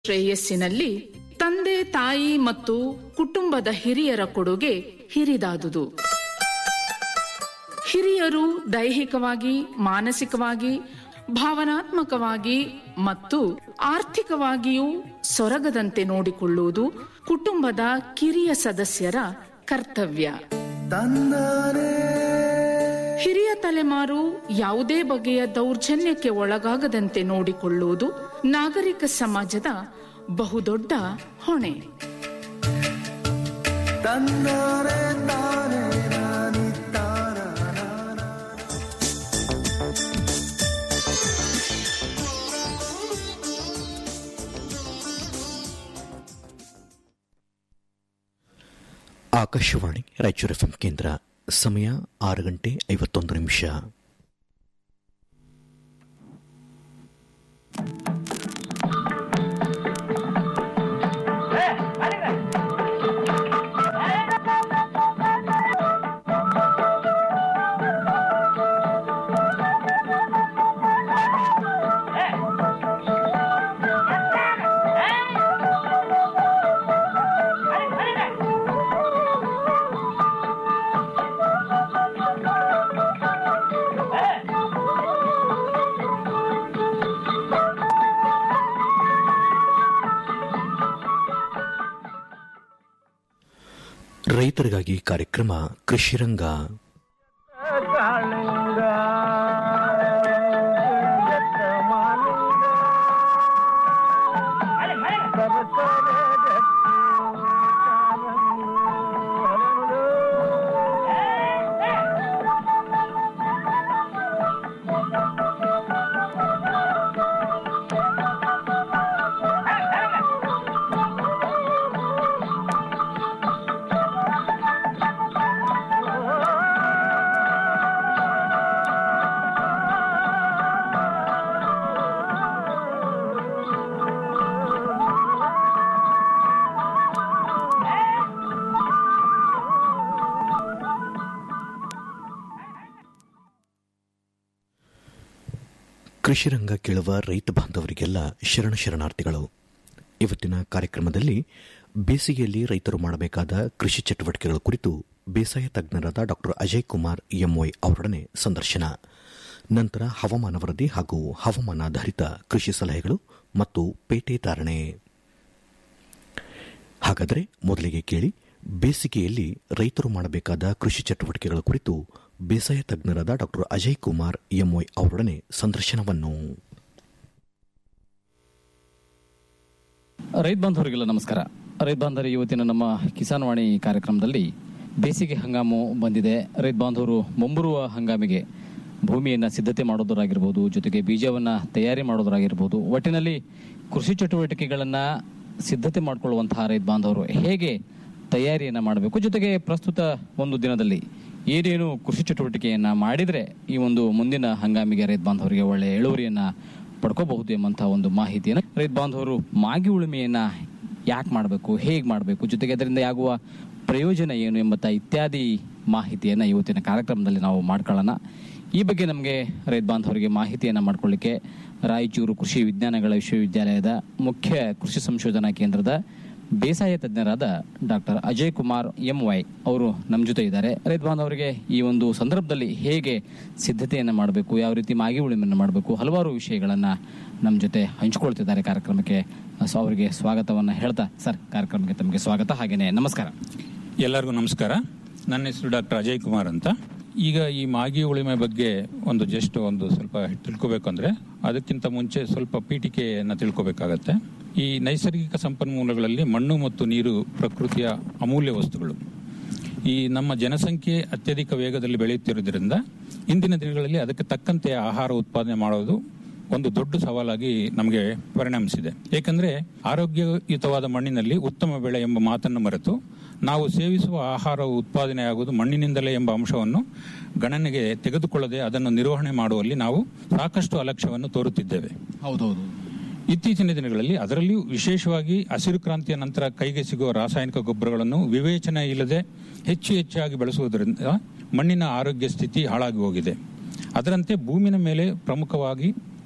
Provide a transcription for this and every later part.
ಶ್ರೇಯಸ್ಸಿನಲ್ಲಿ ತಂದೆ ತಾಯಿ ಮತ್ತು ಕುಟುಂಬದ ಹಿರಿಯರ ಕೊಡುಗೆ ಹಿರಿದಾದುದು ಹಿರಿಯರು ದೈಹಿಕವಾಗಿ ಮಾನಸಿಕವಾಗಿ ಭಾವನಾತ್ಮಕವಾಗಿ ಮತ್ತು ಆರ್ಥಿಕವಾಗಿಯೂ ಸೊರಗದಂತೆ ನೋಡಿಕೊಳ್ಳುವುದು ಕುಟುಂಬದ ಕಿರಿಯ ಸದಸ್ಯರ ಕರ್ತವ್ಯ ಹಿರಿಯ ತಲೆಮಾರು ಯಾವುದೇ ಬಗೆಯ ದೌರ್ಜನ್ಯಕ್ಕೆ ಒಳಗಾಗದಂತೆ ನೋಡಿಕೊಳ್ಳುವುದು ನಾಗರಿಕ ಸಮಾಜದ ಬಹುದೊಡ್ಡ ಹೊಣೆ ಆಕಾಶವಾಣಿ ರಾಯಚೂರು ಎಫ್ಎಂ ಕೇಂದ್ರ ಸಮಯ ಆರು ಗಂಟೆ ಐವತ್ತೊಂದು ನಿಮಿಷ ರೈತರಿಗಾಗಿ ಕಾರ್ಯಕ್ರಮ ಕೃಷಿರಂಗ ಕೃಷಿರಂಗ ಕೇಳುವ ರೈತ ಬಾಂಧವರಿಗೆಲ್ಲ ಶರಣ ಶರಣಾರ್ಥಿಗಳು ಇವತ್ತಿನ ಕಾರ್ಯಕ್ರಮದಲ್ಲಿ ಬೇಸಿಗೆಯಲ್ಲಿ ರೈತರು ಮಾಡಬೇಕಾದ ಕೃಷಿ ಚಟುವಟಿಕೆಗಳ ಕುರಿತು ಬೇಸಾಯ ತಜ್ಞರಾದ ಡಾಕ್ಟರ್ ಅಜಯ್ ಕುಮಾರ್ ಎಂವೈ ಅವರೊಡನೆ ಸಂದರ್ಶನ ನಂತರ ಹವಾಮಾನ ವರದಿ ಹಾಗೂ ಹವಾಮಾನಾಧಾರಿತ ಕೃಷಿ ಸಲಹೆಗಳು ಮತ್ತು ಪೇಟೆ ಧಾರಣೆ ಹಾಗಾದರೆ ಮೊದಲಿಗೆ ಕೇಳಿ ಬೇಸಿಗೆಯಲ್ಲಿ ರೈತರು ಮಾಡಬೇಕಾದ ಕೃಷಿ ಚಟುವಟಿಕೆಗಳ ಕುರಿತು ಬೇಸಾಯ ತಜ್ಞರಾದ ಡಾಕ್ಟರ್ ಅಜಯ್ ಕುಮಾರ್ ಎಂವೈ ಅವರೊಡನೆ ಸಂದರ್ಶನವನ್ನು ರೈತ ಬಾಂಧವರಿಗೆಲ್ಲ ನಮಸ್ಕಾರ ರೈತ ಬಾಂಧವರ ಇವತ್ತಿನ ನಮ್ಮ ಕಿಸಾನ್ ವಾಣಿ ಕಾರ್ಯಕ್ರಮದಲ್ಲಿ ಬೇಸಿಗೆ ಹಂಗಾಮು ಬಂದಿದೆ ರೈತ ಬಾಂಧವರು ಮುಂಬರುವ ಹಂಗಾಮಿಗೆ ಭೂಮಿಯನ್ನು ಸಿದ್ಧತೆ ಮಾಡೋದರಾಗಿರ್ಬೋದು ಜೊತೆಗೆ ಬೀಜವನ್ನು ತಯಾರಿ ಮಾಡೋದರಾಗಿರ್ಬೋದು ಒಟ್ಟಿನಲ್ಲಿ ಕೃಷಿ ಚಟುವಟಿಕೆಗಳನ್ನು ಸಿದ್ಧತೆ ಮಾಡಿಕೊಳ್ಳುವಂತಹ ರೈತ ಬಾಂಧವರು ಹೇಗೆ ತಯಾರಿಯನ್ನು ಮಾಡಬೇಕು ಜೊತೆಗೆ ಪ್ರಸ್ತುತ ಒಂದು ದಿನದಲ್ಲಿ ಏನೇನು ಕೃಷಿ ಚಟುವಟಿಕೆಯನ್ನು ಮಾಡಿದರೆ ಈ ಒಂದು ಮುಂದಿನ ಹಂಗಾಮಿಗೆ ರೈತ ಬಾಂಧವರಿಗೆ ಒಳ್ಳೆಯ ಇಳುವರಿಯನ್ನು ಪಡ್ಕೋಬಹುದು ಎಂಬಂತಹ ಒಂದು ಮಾಹಿತಿಯನ್ನು ರೈತ ಬಾಂಧವರು ಮಾಗಿ ಉಳುಮೆಯನ್ನ ಯಾಕೆ ಮಾಡಬೇಕು ಹೇಗೆ ಮಾಡಬೇಕು ಜೊತೆಗೆ ಅದರಿಂದ ಆಗುವ ಪ್ರಯೋಜನ ಏನು ಎಂಬಂತ ಇತ್ಯಾದಿ ಮಾಹಿತಿಯನ್ನು ಇವತ್ತಿನ ಕಾರ್ಯಕ್ರಮದಲ್ಲಿ ನಾವು ಮಾಡ್ಕೊಳ್ಳೋಣ ಈ ಬಗ್ಗೆ ನಮಗೆ ರೈತ ಬಾಂಧವರಿಗೆ ಮಾಹಿತಿಯನ್ನು ಮಾಡ್ಕೊಳ್ಳಿಕ್ಕೆ ರಾಯಚೂರು ಕೃಷಿ ವಿಜ್ಞಾನಗಳ ವಿಶ್ವವಿದ್ಯಾಲಯದ ಮುಖ್ಯ ಕೃಷಿ ಸಂಶೋಧನಾ ಕೇಂದ್ರದ ಬೇಸಾಯ ತಜ್ಞರಾದ doctor Ajay Kumar M Y ಅವರು ನಮ್ಮ ಜೊತೆ ಇದ್ದಾರೆ ರೈತ ಬಾಂಧವರಿಗೆ ಈ ಒಂದು ಸಂದರ್ಭದಲ್ಲಿ ಹೇಗೆ ಸಿದ್ಧತೆಯನ್ನು ಮಾಡಬೇಕು ಯಾವ ರೀತಿ ಮಾಗಿ ಉಳಿಮೆಯನ್ನು ಮಾಡಬೇಕು ಹಲವಾರು ವಿಷಯಗಳನ್ನು ನಮ್ಮ ಜೊತೆ ಹಂಚಿಕೊಳ್ತಿದ್ದಾರೆ ಕಾರ್ಯಕ್ರಮಕ್ಕೆ ಸೊ ಅವರಿಗೆ ಸ್ವಾಗತವನ್ನು ಹೇಳ್ತಾ ಸರ್ ಕಾರ್ಯಕ್ರಮಕ್ಕೆ ತಮಗೆ ಸ್ವಾಗತ ಹಾಗೇನೆ ನಮಸ್ಕಾರ ಎಲ್ಲರಿಗೂ ನಮಸ್ಕಾರ ನನ್ನ ಹೆಸರು ಡಾಕ್ಟರ್ ಅಜಯ್ ಕುಮಾರ್ ಅಂತ ಈಗ ಈ ಮಾಗಿ ಉಳಿಮೆ ಬಗ್ಗೆ ಒಂದು ಜಸ್ಟ್ ಒಂದು ಸ್ವಲ್ಪ ತಿಳ್ಕೊಬೇಕಂದ್ರೆ ಅದಕ್ಕಿಂತ ಮುಂಚೆ ಸ್ವಲ್ಪ ಪೀಠಿಕೆಯನ್ನು ತಿಳ್ಕೊಬೇಕಾಗತ್ತೆ ಈ ನೈಸರ್ಗಿಕ ಸಂಪನ್ಮೂಲಗಳಲ್ಲಿ ಮಣ್ಣು ಮತ್ತು ನೀರು ಪ್ರಕೃತಿಯ ಅಮೂಲ್ಯ ವಸ್ತುಗಳು ಈ ನಮ್ಮ ಜನಸಂಖ್ಯೆ ಅತ್ಯಧಿಕ ವೇಗದಲ್ಲಿ ಬೆಳೆಯುತ್ತಿರುವುದರಿಂದ ಇಂದಿನ ದಿನಗಳಲ್ಲಿ ಅದಕ್ಕೆ ತಕ್ಕಂತೆ ಆಹಾರ ಉತ್ಪಾದನೆ ಮಾಡೋದು ಒಂದು ದೊಡ್ಡ ಸವಾಲಾಗಿ ನಮಗೆ ಪರಿಣಮಿಸಿದೆ ಏಕೆಂದರೆ ಆರೋಗ್ಯಯುತವಾದ ಮಣ್ಣಿನಲ್ಲಿ ಉತ್ತಮ ಬೆಳೆ ಎಂಬ ಮಾತನ್ನು ಮರೆತು ನಾವು ಸೇವಿಸುವ ಆಹಾರ ಉತ್ಪಾದನೆಯಾಗುವುದು ಮಣ್ಣಿನಿಂದಲೇ ಎಂಬ ಅಂಶವನ್ನು ಗಣನೆಗೆ ತೆಗೆದುಕೊಳ್ಳದೆ ಅದನ್ನು ನಿರ್ವಹಣೆ ಮಾಡುವಲ್ಲಿ ನಾವು ಸಾಕಷ್ಟು ಅಲಕ್ಷ್ಯವನ್ನು ತೋರುತ್ತಿದ್ದೇವೆ ಹೌದೌದು ಇತ್ತೀಚಿನ ದಿನಗಳಲ್ಲಿ ಅದರಲ್ಲಿಯೂ ವಿಶೇಷವಾಗಿ ಹಸಿರು ಕ್ರಾಂತಿಯ ನಂತರ ಕೈಗೆ ಸಿಗುವ ರಾಸಾಯನಿಕ ಗೊಬ್ಬರಗಳನ್ನು ವಿವೇಚನೆ ಇಲ್ಲದೆ ಹೆಚ್ಚು ಹೆಚ್ಚಾಗಿ ಬಳಸುವುದರಿಂದ ಮಣ್ಣಿನ ಆರೋಗ್ಯ ಸ್ಥಿತಿ ಹಾಳಾಗಿ ಹೋಗಿದೆ ಅದರಂತೆ ಭೂಮಿನ ಮೇಲೆ ಪ್ರಮುಖವಾಗಿ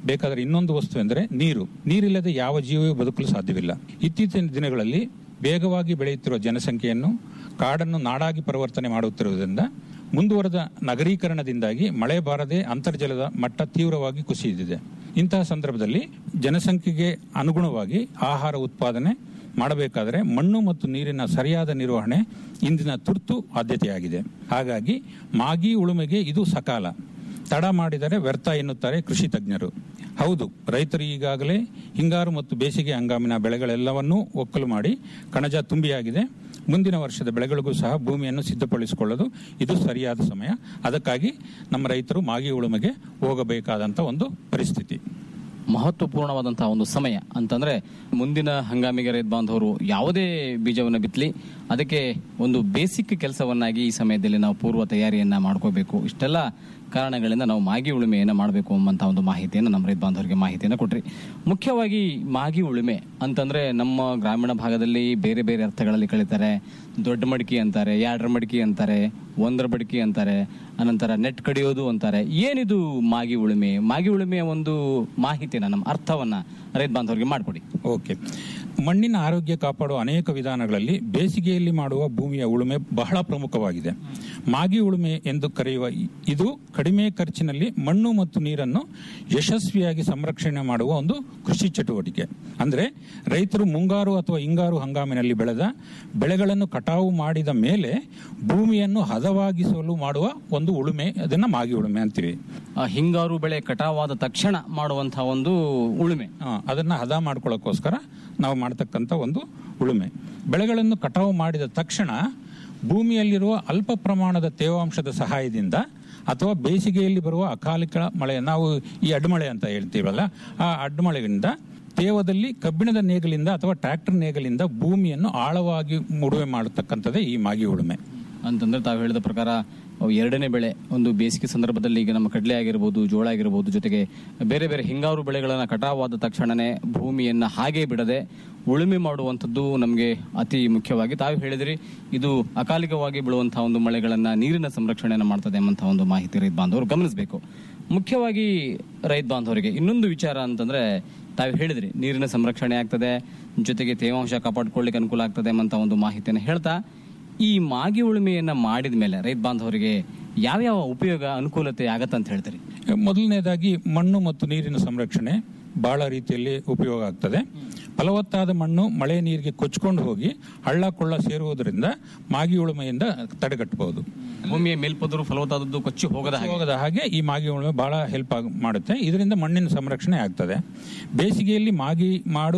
ಬೇಕಾದರೆ ಇನ್ನೊಂದು ವಸ್ತು ಎಂದರೆ ನೀರು ನೀರಿಲ್ಲದೆ ಯಾವ ಜೀವವೂ ಬದುಕಲು ಸಾಧ್ಯವಿಲ್ಲ ಇತ್ತೀಚಿನ ದಿನಗಳಲ್ಲಿ ವೇಗವಾಗಿ ಬೆಳೆಯುತ್ತಿರುವ ಜನಸಂಖ್ಯೆಯನ್ನು ಕಾಡನ್ನು ನಾಡಾಗಿ ಪರಿವರ್ತನೆ ಮಾಡುತ್ತಿರುವುದರಿಂದ ಮುಂದುವರೆದ ನಗರೀಕರಣದಿಂದಾಗಿ ಮಳೆ ಬಾರದೆ ಅಂತರ್ಜಲದ ಮಟ್ಟ ತೀವ್ರವಾಗಿ ಕುಸಿದಿದೆ ಇಂತಹ ಸಂದರ್ಭದಲ್ಲಿ ಜನಸಂಖ್ಯೆಗೆ ಅನುಗುಣವಾಗಿ ಆಹಾರ ಉತ್ಪಾದನೆ ಮಾಡಬೇಕಾದರೆ ಮಣ್ಣು ಮತ್ತು ನೀರಿನ ಸರಿಯಾದ ನಿರ್ವಹಣೆ ಇಂದಿನ ತುರ್ತು ಆದ್ಯತೆಯಾಗಿದೆ ಹಾಗಾಗಿ ಮಾಗಿ ಉಳುಮೆಗೆ ಇದು ಸಕಾಲ ತಡ ಮಾಡಿದರೆ ವ್ಯರ್ಥ ಎನ್ನುತ್ತಾರೆ ಕೃಷಿ ತಜ್ಞರು ಹೌದು ರೈತರು ಈಗಾಗಲೇ ಹಿಂಗಾರು ಮತ್ತು ಬೇಸಿಗೆ ಹಂಗಾಮಿನ ಬೆಳೆಗಳೆಲ್ಲವನ್ನೂ ಒಕ್ಕಲು ಮಾಡಿ ಕಣಜ ತುಂಬಿಯಾಗಿದೆ ಮುಂದಿನ ವರ್ಷದ ಬೆಳೆಗಳಿಗೂ ಸಹ ಭೂಮಿಯನ್ನು ಸಿದ್ಧಪಡಿಸಿಕೊಳ್ಳಲು ಇದು ಸರಿಯಾದ ಸಮಯ ಅದಕ್ಕಾಗಿ ನಮ್ಮ ರೈತರು ಮಾಗಿ ಉಳುಮೆಗೆ ಹೋಗಬೇಕಾದಂಥ ಒಂದು ಪರಿಸ್ಥಿತಿ ಮಹತ್ವಪೂರ್ಣವಾದಂತಹ ಒಂದು ಸಮಯ ಅಂತಂದ್ರೆ ಮುಂದಿನ ಹಂಗಾಮಿಗೆ ರೈತ ಬಾಂಧವರು ಯಾವುದೇ ಬೀಜವನ್ನು ಬಿತ್ತಲಿ ಅದಕ್ಕೆ ಒಂದು ಬೇಸಿಕ್ ಕೆಲಸವನ್ನಾಗಿ ಈ ಸಮಯದಲ್ಲಿ ನಾವು ಪೂರ್ವ ತಯಾರಿಯನ್ನ ಮಾಡ್ಕೋಬೇಕು ಇಷ್ಟೆಲ್ಲ ಕಾರಣಗಳಿಂದ ನಾವು ಮಾಗಿ ಉಳುಮೆಯನ್ನು ಮಾಡಬೇಕು ಎಂಬಂತ ಒಂದು ಮಾಹಿತಿಯನ್ನು ನಮ್ಮ ರೈತ ಬಾಂಧವರಿಗೆ ಮಾಹಿತಿಯನ್ನು ಕೊಟ್ರಿ ಮುಖ್ಯವಾಗಿ ಮಾಗಿ ಉಳುಮೆ ಅಂತಂದ್ರೆ ನಮ್ಮ ಗ್ರಾಮೀಣ ಭಾಗದಲ್ಲಿ ಬೇರೆ ಬೇರೆ ಅರ್ಥಗಳಲ್ಲಿ ಕಳೀತಾರೆ ದೊಡ್ಡ ಮಡಿಕೆ ಅಂತಾರೆ ಯಾಡ್ರ ಮಡಿಕೆ ಅಂತಾರೆ ಒಂದರ ಮಡಿಕೆ ಅಂತಾರೆ ಅನಂತರ ನೆಟ್ ಕಡಿಯೋದು ಅಂತಾರೆ ಏನಿದು ಮಾಗಿ ಉಳುಮೆ ಮಾಗಿ ಉಳುಮೆಯ ಒಂದು ಮಾಹಿತಿನ ನಮ್ಮ ಅರ್ಥವನ್ನ ರೈತ ಬಾಂಧವರಿಗೆ ಮಾಡಿಕೊಡಿ ಓಕೆ ಮಣ್ಣಿನ ಆರೋಗ್ಯ ಕಾಪಾಡುವ ಅನೇಕ ವಿಧಾನಗಳಲ್ಲಿ ಬೇಸಿಗೆಯಲ್ಲಿ ಮಾಡುವ ಭೂಮಿಯ ಉಳುಮೆ ಬಹಳ ಪ್ರಮುಖವಾಗಿದೆ ಮಾಗಿ ಉಳುಮೆ ಎಂದು ಕರೆಯುವ ಇ- ಇದು ಕಡಿಮೆ ಖರ್ಚಿನಲ್ಲಿ ಮಣ್ಣು ಮತ್ತು ನೀರನ್ನು ಯಶಸ್ವಿಯಾಗಿ ಸಂರಕ್ಷಣೆ ಮಾಡುವ ಒಂದು ಕೃಷಿ ಚಟುವಟಿಕೆ ಅಂದ್ರೆ ರೈತರು ಮುಂಗಾರು ಅಥವಾ ಹಿಂಗಾರು ಹಂಗಾಮಿನಲ್ಲಿ ಬೆಳೆದ ಬೆಳೆಗಳನ್ನು ಕಟಾವು ಮಾಡಿದ ಮೇಲೆ ಭೂಮಿಯನ್ನು ಹದವಾಗಿಸಲು ಮಾಡುವ ಒಂದು ಉಳುಮೆ ಅದನ್ನ ಮಾಗಿ ಉಳುಮೆ ಅಂತೀವಿ ಆ ಹಿಂಗಾರು ಬೆಳೆ ಕಟಾವಾದ ತಕ್ಷಣ ಮಾಡುವಂತಹ ಒಂದು ಉಳುಮೆ ಆ, ಅದನ್ನ ಹದ ಮಾಡ್ಕೊಳ್ಳೋಕ್ಕೋಸ್ಕರ ನಾವು ಮಾಡ್ತಕ್ಕಂಥ ಒಂದು ಉಳುಮೆ ಬೆಳೆಗಳನ್ನು ಕಟಾವು ಮಾಡಿದ ತಕ್ಷಣ ಭೂಮಿಯಲ್ಲಿರುವ ಅಲ್ಪ ಪ್ರಮಾಣದ ತೇವಾಂಶದ ಸಹಾಯದಿಂದ ಅಥವಾ ಬೇಸಿಗೆಯಲ್ಲಿ ಬರುವ ಅಕಾಲಿಕ ಮಳೆ ನಾವು ಈ ಅಡ್ಮಳೆ ಅಂತ ಹೇಳ್ತೀವಲ್ಲ ಆ ಅಡ್ಮಳೆಯಿಂದ ತೇವದಲ್ಲಿ ಕಬ್ಬಿಣದ ನೇಗಲಿಂದ ಅಥವಾ ಟ್ರ್ಯಾಕ್ಟರ್ ನೇಗಲಿಂದ ಭೂಮಿಯನ್ನು ಆಳವಾಗಿ ಮುಡುವೆ ಮಾಡತಕ್ಕಂಥದ್ದೇ ಈ ಮಾಗಿ ಉಳುಮೆ ಅಂತಂದ್ರೆ ತಾವು ಹೇಳಿದ ಪ್ರಕಾರ ಅವು ಎರಡನೇ ಬೆಳೆ ಒಂದು ಬೇಸಿಗೆ ಸಂದರ್ಭದಲ್ಲಿ ಈಗ ನಮ್ಮ ಕಡಲೆ ಆಗಿರ್ಬೋದು ಜೋಳ ಆಗಿರ್ಬೋದು ಜೊತೆಗೆ ಬೇರೆ ಬೇರೆ ಹಿಂಗಾರು ಬೆಳೆಗಳನ್ನ ಕಟಾವಾದ ತಕ್ಷಣನೇ ಭೂಮಿಯನ್ನ ಹಾಗೆ ಬಿಡದೆ ಉಳುಮೆ ಮಾಡುವಂಥದ್ದು ನಮಗೆ ಅತಿ ಮುಖ್ಯವಾಗಿ ತಾವು ಹೇಳಿದ್ರಿ ಇದು ಅಕಾಲಿಕವಾಗಿ ಬೀಳುವಂತಹ ಒಂದು ಮಳೆಗಳನ್ನ ನೀರಿನ ಸಂರಕ್ಷಣೆಯನ್ನು ಮಾಡ್ತದೆ ಎಂಬಂತಹ ಒಂದು ಮಾಹಿತಿ ರೈತ ಬಾಂಧವರು ಗಮನಿಸಬೇಕು ಮುಖ್ಯವಾಗಿ ರೈತ ಬಾಂಧವರಿಗೆ ಇನ್ನೊಂದು ವಿಚಾರ ಅಂತಂದ್ರೆ ತಾವು ಹೇಳಿದ್ರಿ ನೀರಿನ ಸಂರಕ್ಷಣೆ ಆಗ್ತದೆ ಜೊತೆಗೆ ತೇವಾಂಶ ಕಾಪಾಡಿಕೊಳ್ಳಿಕ್ಕೆ ಅನುಕೂಲ ಆಗ್ತದೆ ಎಂಬಂತ ಒಂದು ಮಾಹಿತಿಯನ್ನು ಹೇಳ್ತಾ ಈ ಮಾಗಿ ಉಳುಮೆಯನ್ನ ಮಾಡಿದ ಮೇಲೆ ರೈತ ಬಾಂಧವರಿಗೆ ಯಾವ್ಯಾವ ಉಪಯೋಗ ಅನುಕೂಲತೆ ಆಗತ್ತೆ ಅಂತ ಹೇಳ್ತೀರಿ ಮೊದಲನೇದಾಗಿ ಮಣ್ಣು ಮತ್ತು ನೀರಿನ ಸಂರಕ್ಷಣೆ ಬಹಳ ರೀತಿಯಲ್ಲಿ ಉಪಯೋಗ ಆಗ್ತದೆ ಫಲವತ್ತಾದ ಮಣ್ಣು ಮಳೆ ನೀರಿಗೆ ಕೊಚ್ಕೊಂಡು ಹೋಗಿ ಹಳ್ಳ ಕೊಳ್ಳ ಸೇರುವುದರಿಂದ ಮಾಗಿ ಉಳುಮೆಯಿಂದ ತಡೆಗಟ್ಟಬಹುದು ಭೂಮಿಯ ಮೇಲ್ಪದರು ಫಲವತ್ತಾದದ್ದು ಕೊಚ್ಚಿ ಹೋಗದ ಹಾಗೆ ಹೋಗದ ಹಾಗೆ ಈ ಮಾಗಿ ಉಳುಮೆ ಬಹಳ ಹೆಲ್ಪ್ ಆಗ ಮಾಡುತ್ತೆ ಇದರಿಂದ ಮಣ್ಣಿನ ಸಂರಕ್ಷಣೆ ಆಗ್ತದೆ ಬೇಸಿಗೆಯಲ್ಲಿ ಮಾಗಿ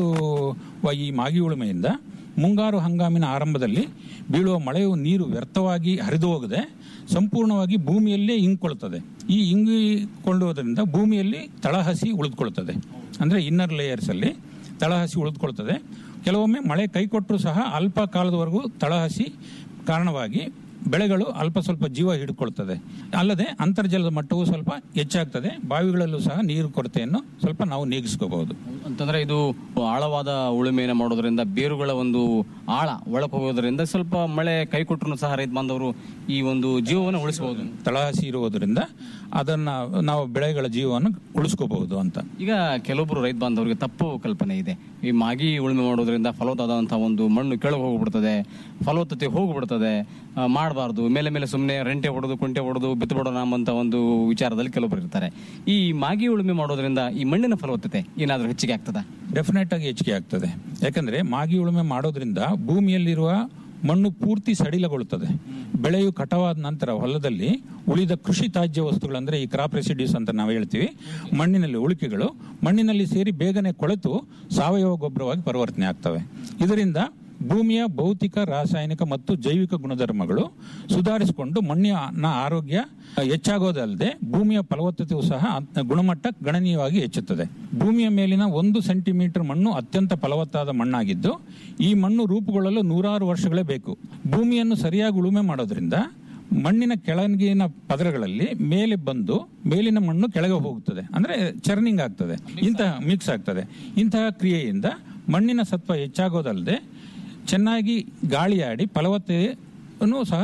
ಮಾಡುವ ಈ ಮಾಗಿ ಉಳುಮೆಯಿಂದ ಮುಂಗಾರು ಹಂಗಾಮಿನ ಆರಂಭದಲ್ಲಿ ಬೀಳುವ ಮಳೆಯು ನೀರು ವ್ಯರ್ಥವಾಗಿ ಹರಿದು ಹೋಗದೆ ಸಂಪೂರ್ಣವಾಗಿ ಭೂಮಿಯಲ್ಲೇ ಇಂಗಿಕೊಳ್ಳುತ್ತದೆ ಈ ಇಂಗಿಕೊಳ್ಳುವುದರಿಂದ ಭೂಮಿಯಲ್ಲಿ ತಳಹಸಿ ಉಳಿದುಕೊಳ್ಳುತ್ತದೆ ಅಂದರೆ ಇನ್ನರ್ ಲೇಯರ್ಸ್ ಅಲ್ಲಿ ತಳಹಸಿ ಉಳಿದುಕೊಳ್ತದೆ ಕೆಲವೊಮ್ಮೆ ಮಳೆ ಕೈ ಕೊಟ್ಟರೂ ಸಹ ಅಲ್ಪ ಕಾಲದವರೆಗೂ ತಳಹಸಿ ಕಾರಣವಾಗಿ ಬೆಳೆಗಳು ಅಲ್ಪ ಸ್ವಲ್ಪ ಜೀವ ಹಿಡ್ಕೊಳ್ತದೆ ಅಲ್ಲದೆ ಅಂತರ್ಜಲದ ಮಟ್ಟವು ಸ್ವಲ್ಪ ಹೆಚ್ಚಾಗ್ತದೆ ಬಾವಿಗಳಲ್ಲೂ ಸಹ ನೀರು ಕೊರತೆಯನ್ನು ಸ್ವಲ್ಪ ನಾವು ನೀಗಿಸ್ಕೋಬಹುದು ಅಂತಂದ್ರೆ ಇದು ಆಳವಾದ ಉಳುಮೆಯನ್ನು ಮಾಡೋದ್ರಿಂದ ಬೇರುಗಳ ಒಂದು ಆಳ ಒಳಗೆ ಹೋಗೋದ್ರಿಂದ ಸ್ವಲ್ಪ ಮಳೆ ಕೈ ಕೊಟ್ಟರು ಸಹ ರೈತ ಬಾಂಧವರು ಈ ಒಂದು ಜೀವವನ್ನು ಉಳಿಸಬಹುದು ತಳಹಸಿ ಇರುವುದರಿಂದ ಅದನ್ನ ನಾವು ಬೆಳೆಗಳ ಜೀವವನ್ನು ಉಳಿಸ್ಕೋಬಹುದು ಅಂತ ಈಗ ಕೆಲವೊಬ್ರು ರೈತ ಬಾಂಧವರಿಗೆ ತಪ್ಪು ಕಲ್ಪನೆ ಇದೆ ಈ ಮಾಗಿ ಉಳುಮೆ ಮಾಡೋದ್ರಿಂದ ಫಲವತ್ತಾದಂತಹ ಒಂದು ಮಣ್ಣು ಕೆಳಗೆ ಹೋಗ್ಬಿಡ್ತದೆ ಫಲವತ್ತತೆ ಹೋಗ್ಬಿಡ್ತದೆ ಮಾಡಬಾರ್ದು ಮೇಲೆ ಮೇಲೆ ಸುಮ್ಮನೆ ರೆಂಟೆ ಹೊಡೆದು ಕುಂಟೆ ಹೊಡೆದು ಬಿತ್ತಬಿಡೋಣ ಅಂತ ಒಂದು ವಿಚಾರದಲ್ಲಿ ಕೆಲವೊಬ್ರು ಇರ್ತಾರೆ ಈ ಮಾಗಿ ಉಳುಮೆ ಮಾಡೋದ್ರಿಂದ ಈ ಮಣ್ಣಿನ ಫಲವತ್ತತೆ ಏನಾದರೂ ಹೆಚ್ಚಿಗೆ ಆಗ್ತದ ಡೆಫಿನೆಟ್ ಆಗಿ ಹೆಚ್ಚಿಗೆ ಆಗ್ತದೆ ಯಾಕಂದ್ರೆ ಮಾಗಿ ಉಳುಮೆ ಮಾಡೋದ್ರಿಂದ ಭೂಮಿಯಲ್ಲಿರುವ ಮಣ್ಣು ಪೂರ್ತಿ ಸಡಿಲಗೊಳ್ಳುತ್ತದೆ ಬೆಳೆಯು ಕಟಾವಾದ ನಂತರ ಹೊಲದಲ್ಲಿ ಉಳಿದ ಕೃಷಿ ತ್ಯಾಜ್ಯ ವಸ್ತುಗಳಂದ್ರೆ ಈ ಕ್ರಾಪ್ ರೆಸಿಡ್ಯೂಸ್ ಅಂತ ನಾವು ಹೇಳ್ತೀವಿ ಮಣ್ಣಿನಲ್ಲಿ ಉಳಿಕೆಗಳು ಮಣ್ಣಿನಲ್ಲಿ ಸೇರಿ ಬೇಗನೆ ಕೊಳೆತು ಸಾವಯವ ಗೊಬ್ಬರವಾಗಿ ಪರಿವರ್ತನೆ ಆಗ್ತವೆ ಇದರಿಂದ ಭೂಮಿಯ ಭೌತಿಕ ರಾಸಾಯನಿಕ ಮತ್ತು ಜೈವಿಕ ಗುಣಧರ್ಮಗಳು ಸುಧಾರಿಸಿಕೊಂಡು ಮಣ್ಣಿನ ಆರೋಗ್ಯ ಹೆಚ್ಚಾಗೋದಲ್ಲದೆ ಭೂಮಿಯ ಫಲವತ್ತತೆಯು ಸಹ ಅತ್- ಗುಣಮಟ್ಟ ಗಣನೀಯವಾಗಿ ಹೆಚ್ಚುತ್ತದೆ ಭೂಮಿಯ ಮೇಲಿನ ಒಂದು ಸೆಂಟಿಮೀಟರ್ ಮಣ್ಣು ಅತ್ಯಂತ ಫಲವತ್ತಾದ ಮಣ್ಣಾಗಿದ್ದು ಈ ಮಣ್ಣು ರೂಪುಗೊಳ್ಳಲು ನೂರಾರು ವರ್ಷಗಳೇ ಬೇಕು ಭೂಮಿಯನ್ನು ಸರಿಯಾಗಿ ಉಳುಮೆ ಮಾಡೋದ್ರಿಂದ ಮಣ್ಣಿನ ಕೆಳಗಿನ ಪದರಗಳಲ್ಲಿ ಮೇಲೆ ಬಂದು ಮೇಲಿನ ಮಣ್ಣು ಕೆಳಗೆ ಹೋಗುತ್ತದೆ ಅಂದ್ರೆ ಚರ್ನಿಂಗ್ ಆಗ್ತದೆ ಇಂತಹ ಮಿಕ್ಸ್ ಆಗ್ತದೆ ಇಂತಹ ಕ್ರಿಯೆಯಿಂದ ಮಣ್ಣಿನ ಸತ್ವ ಹೆಚ್ಚಾಗೋದಲ್ಲದೆ ಚೆನ್ನಾಗಿ ಗಾಳಿಯಾಡಿ ಫಲವತ್ತತೆಯನ್ನು ಸಹ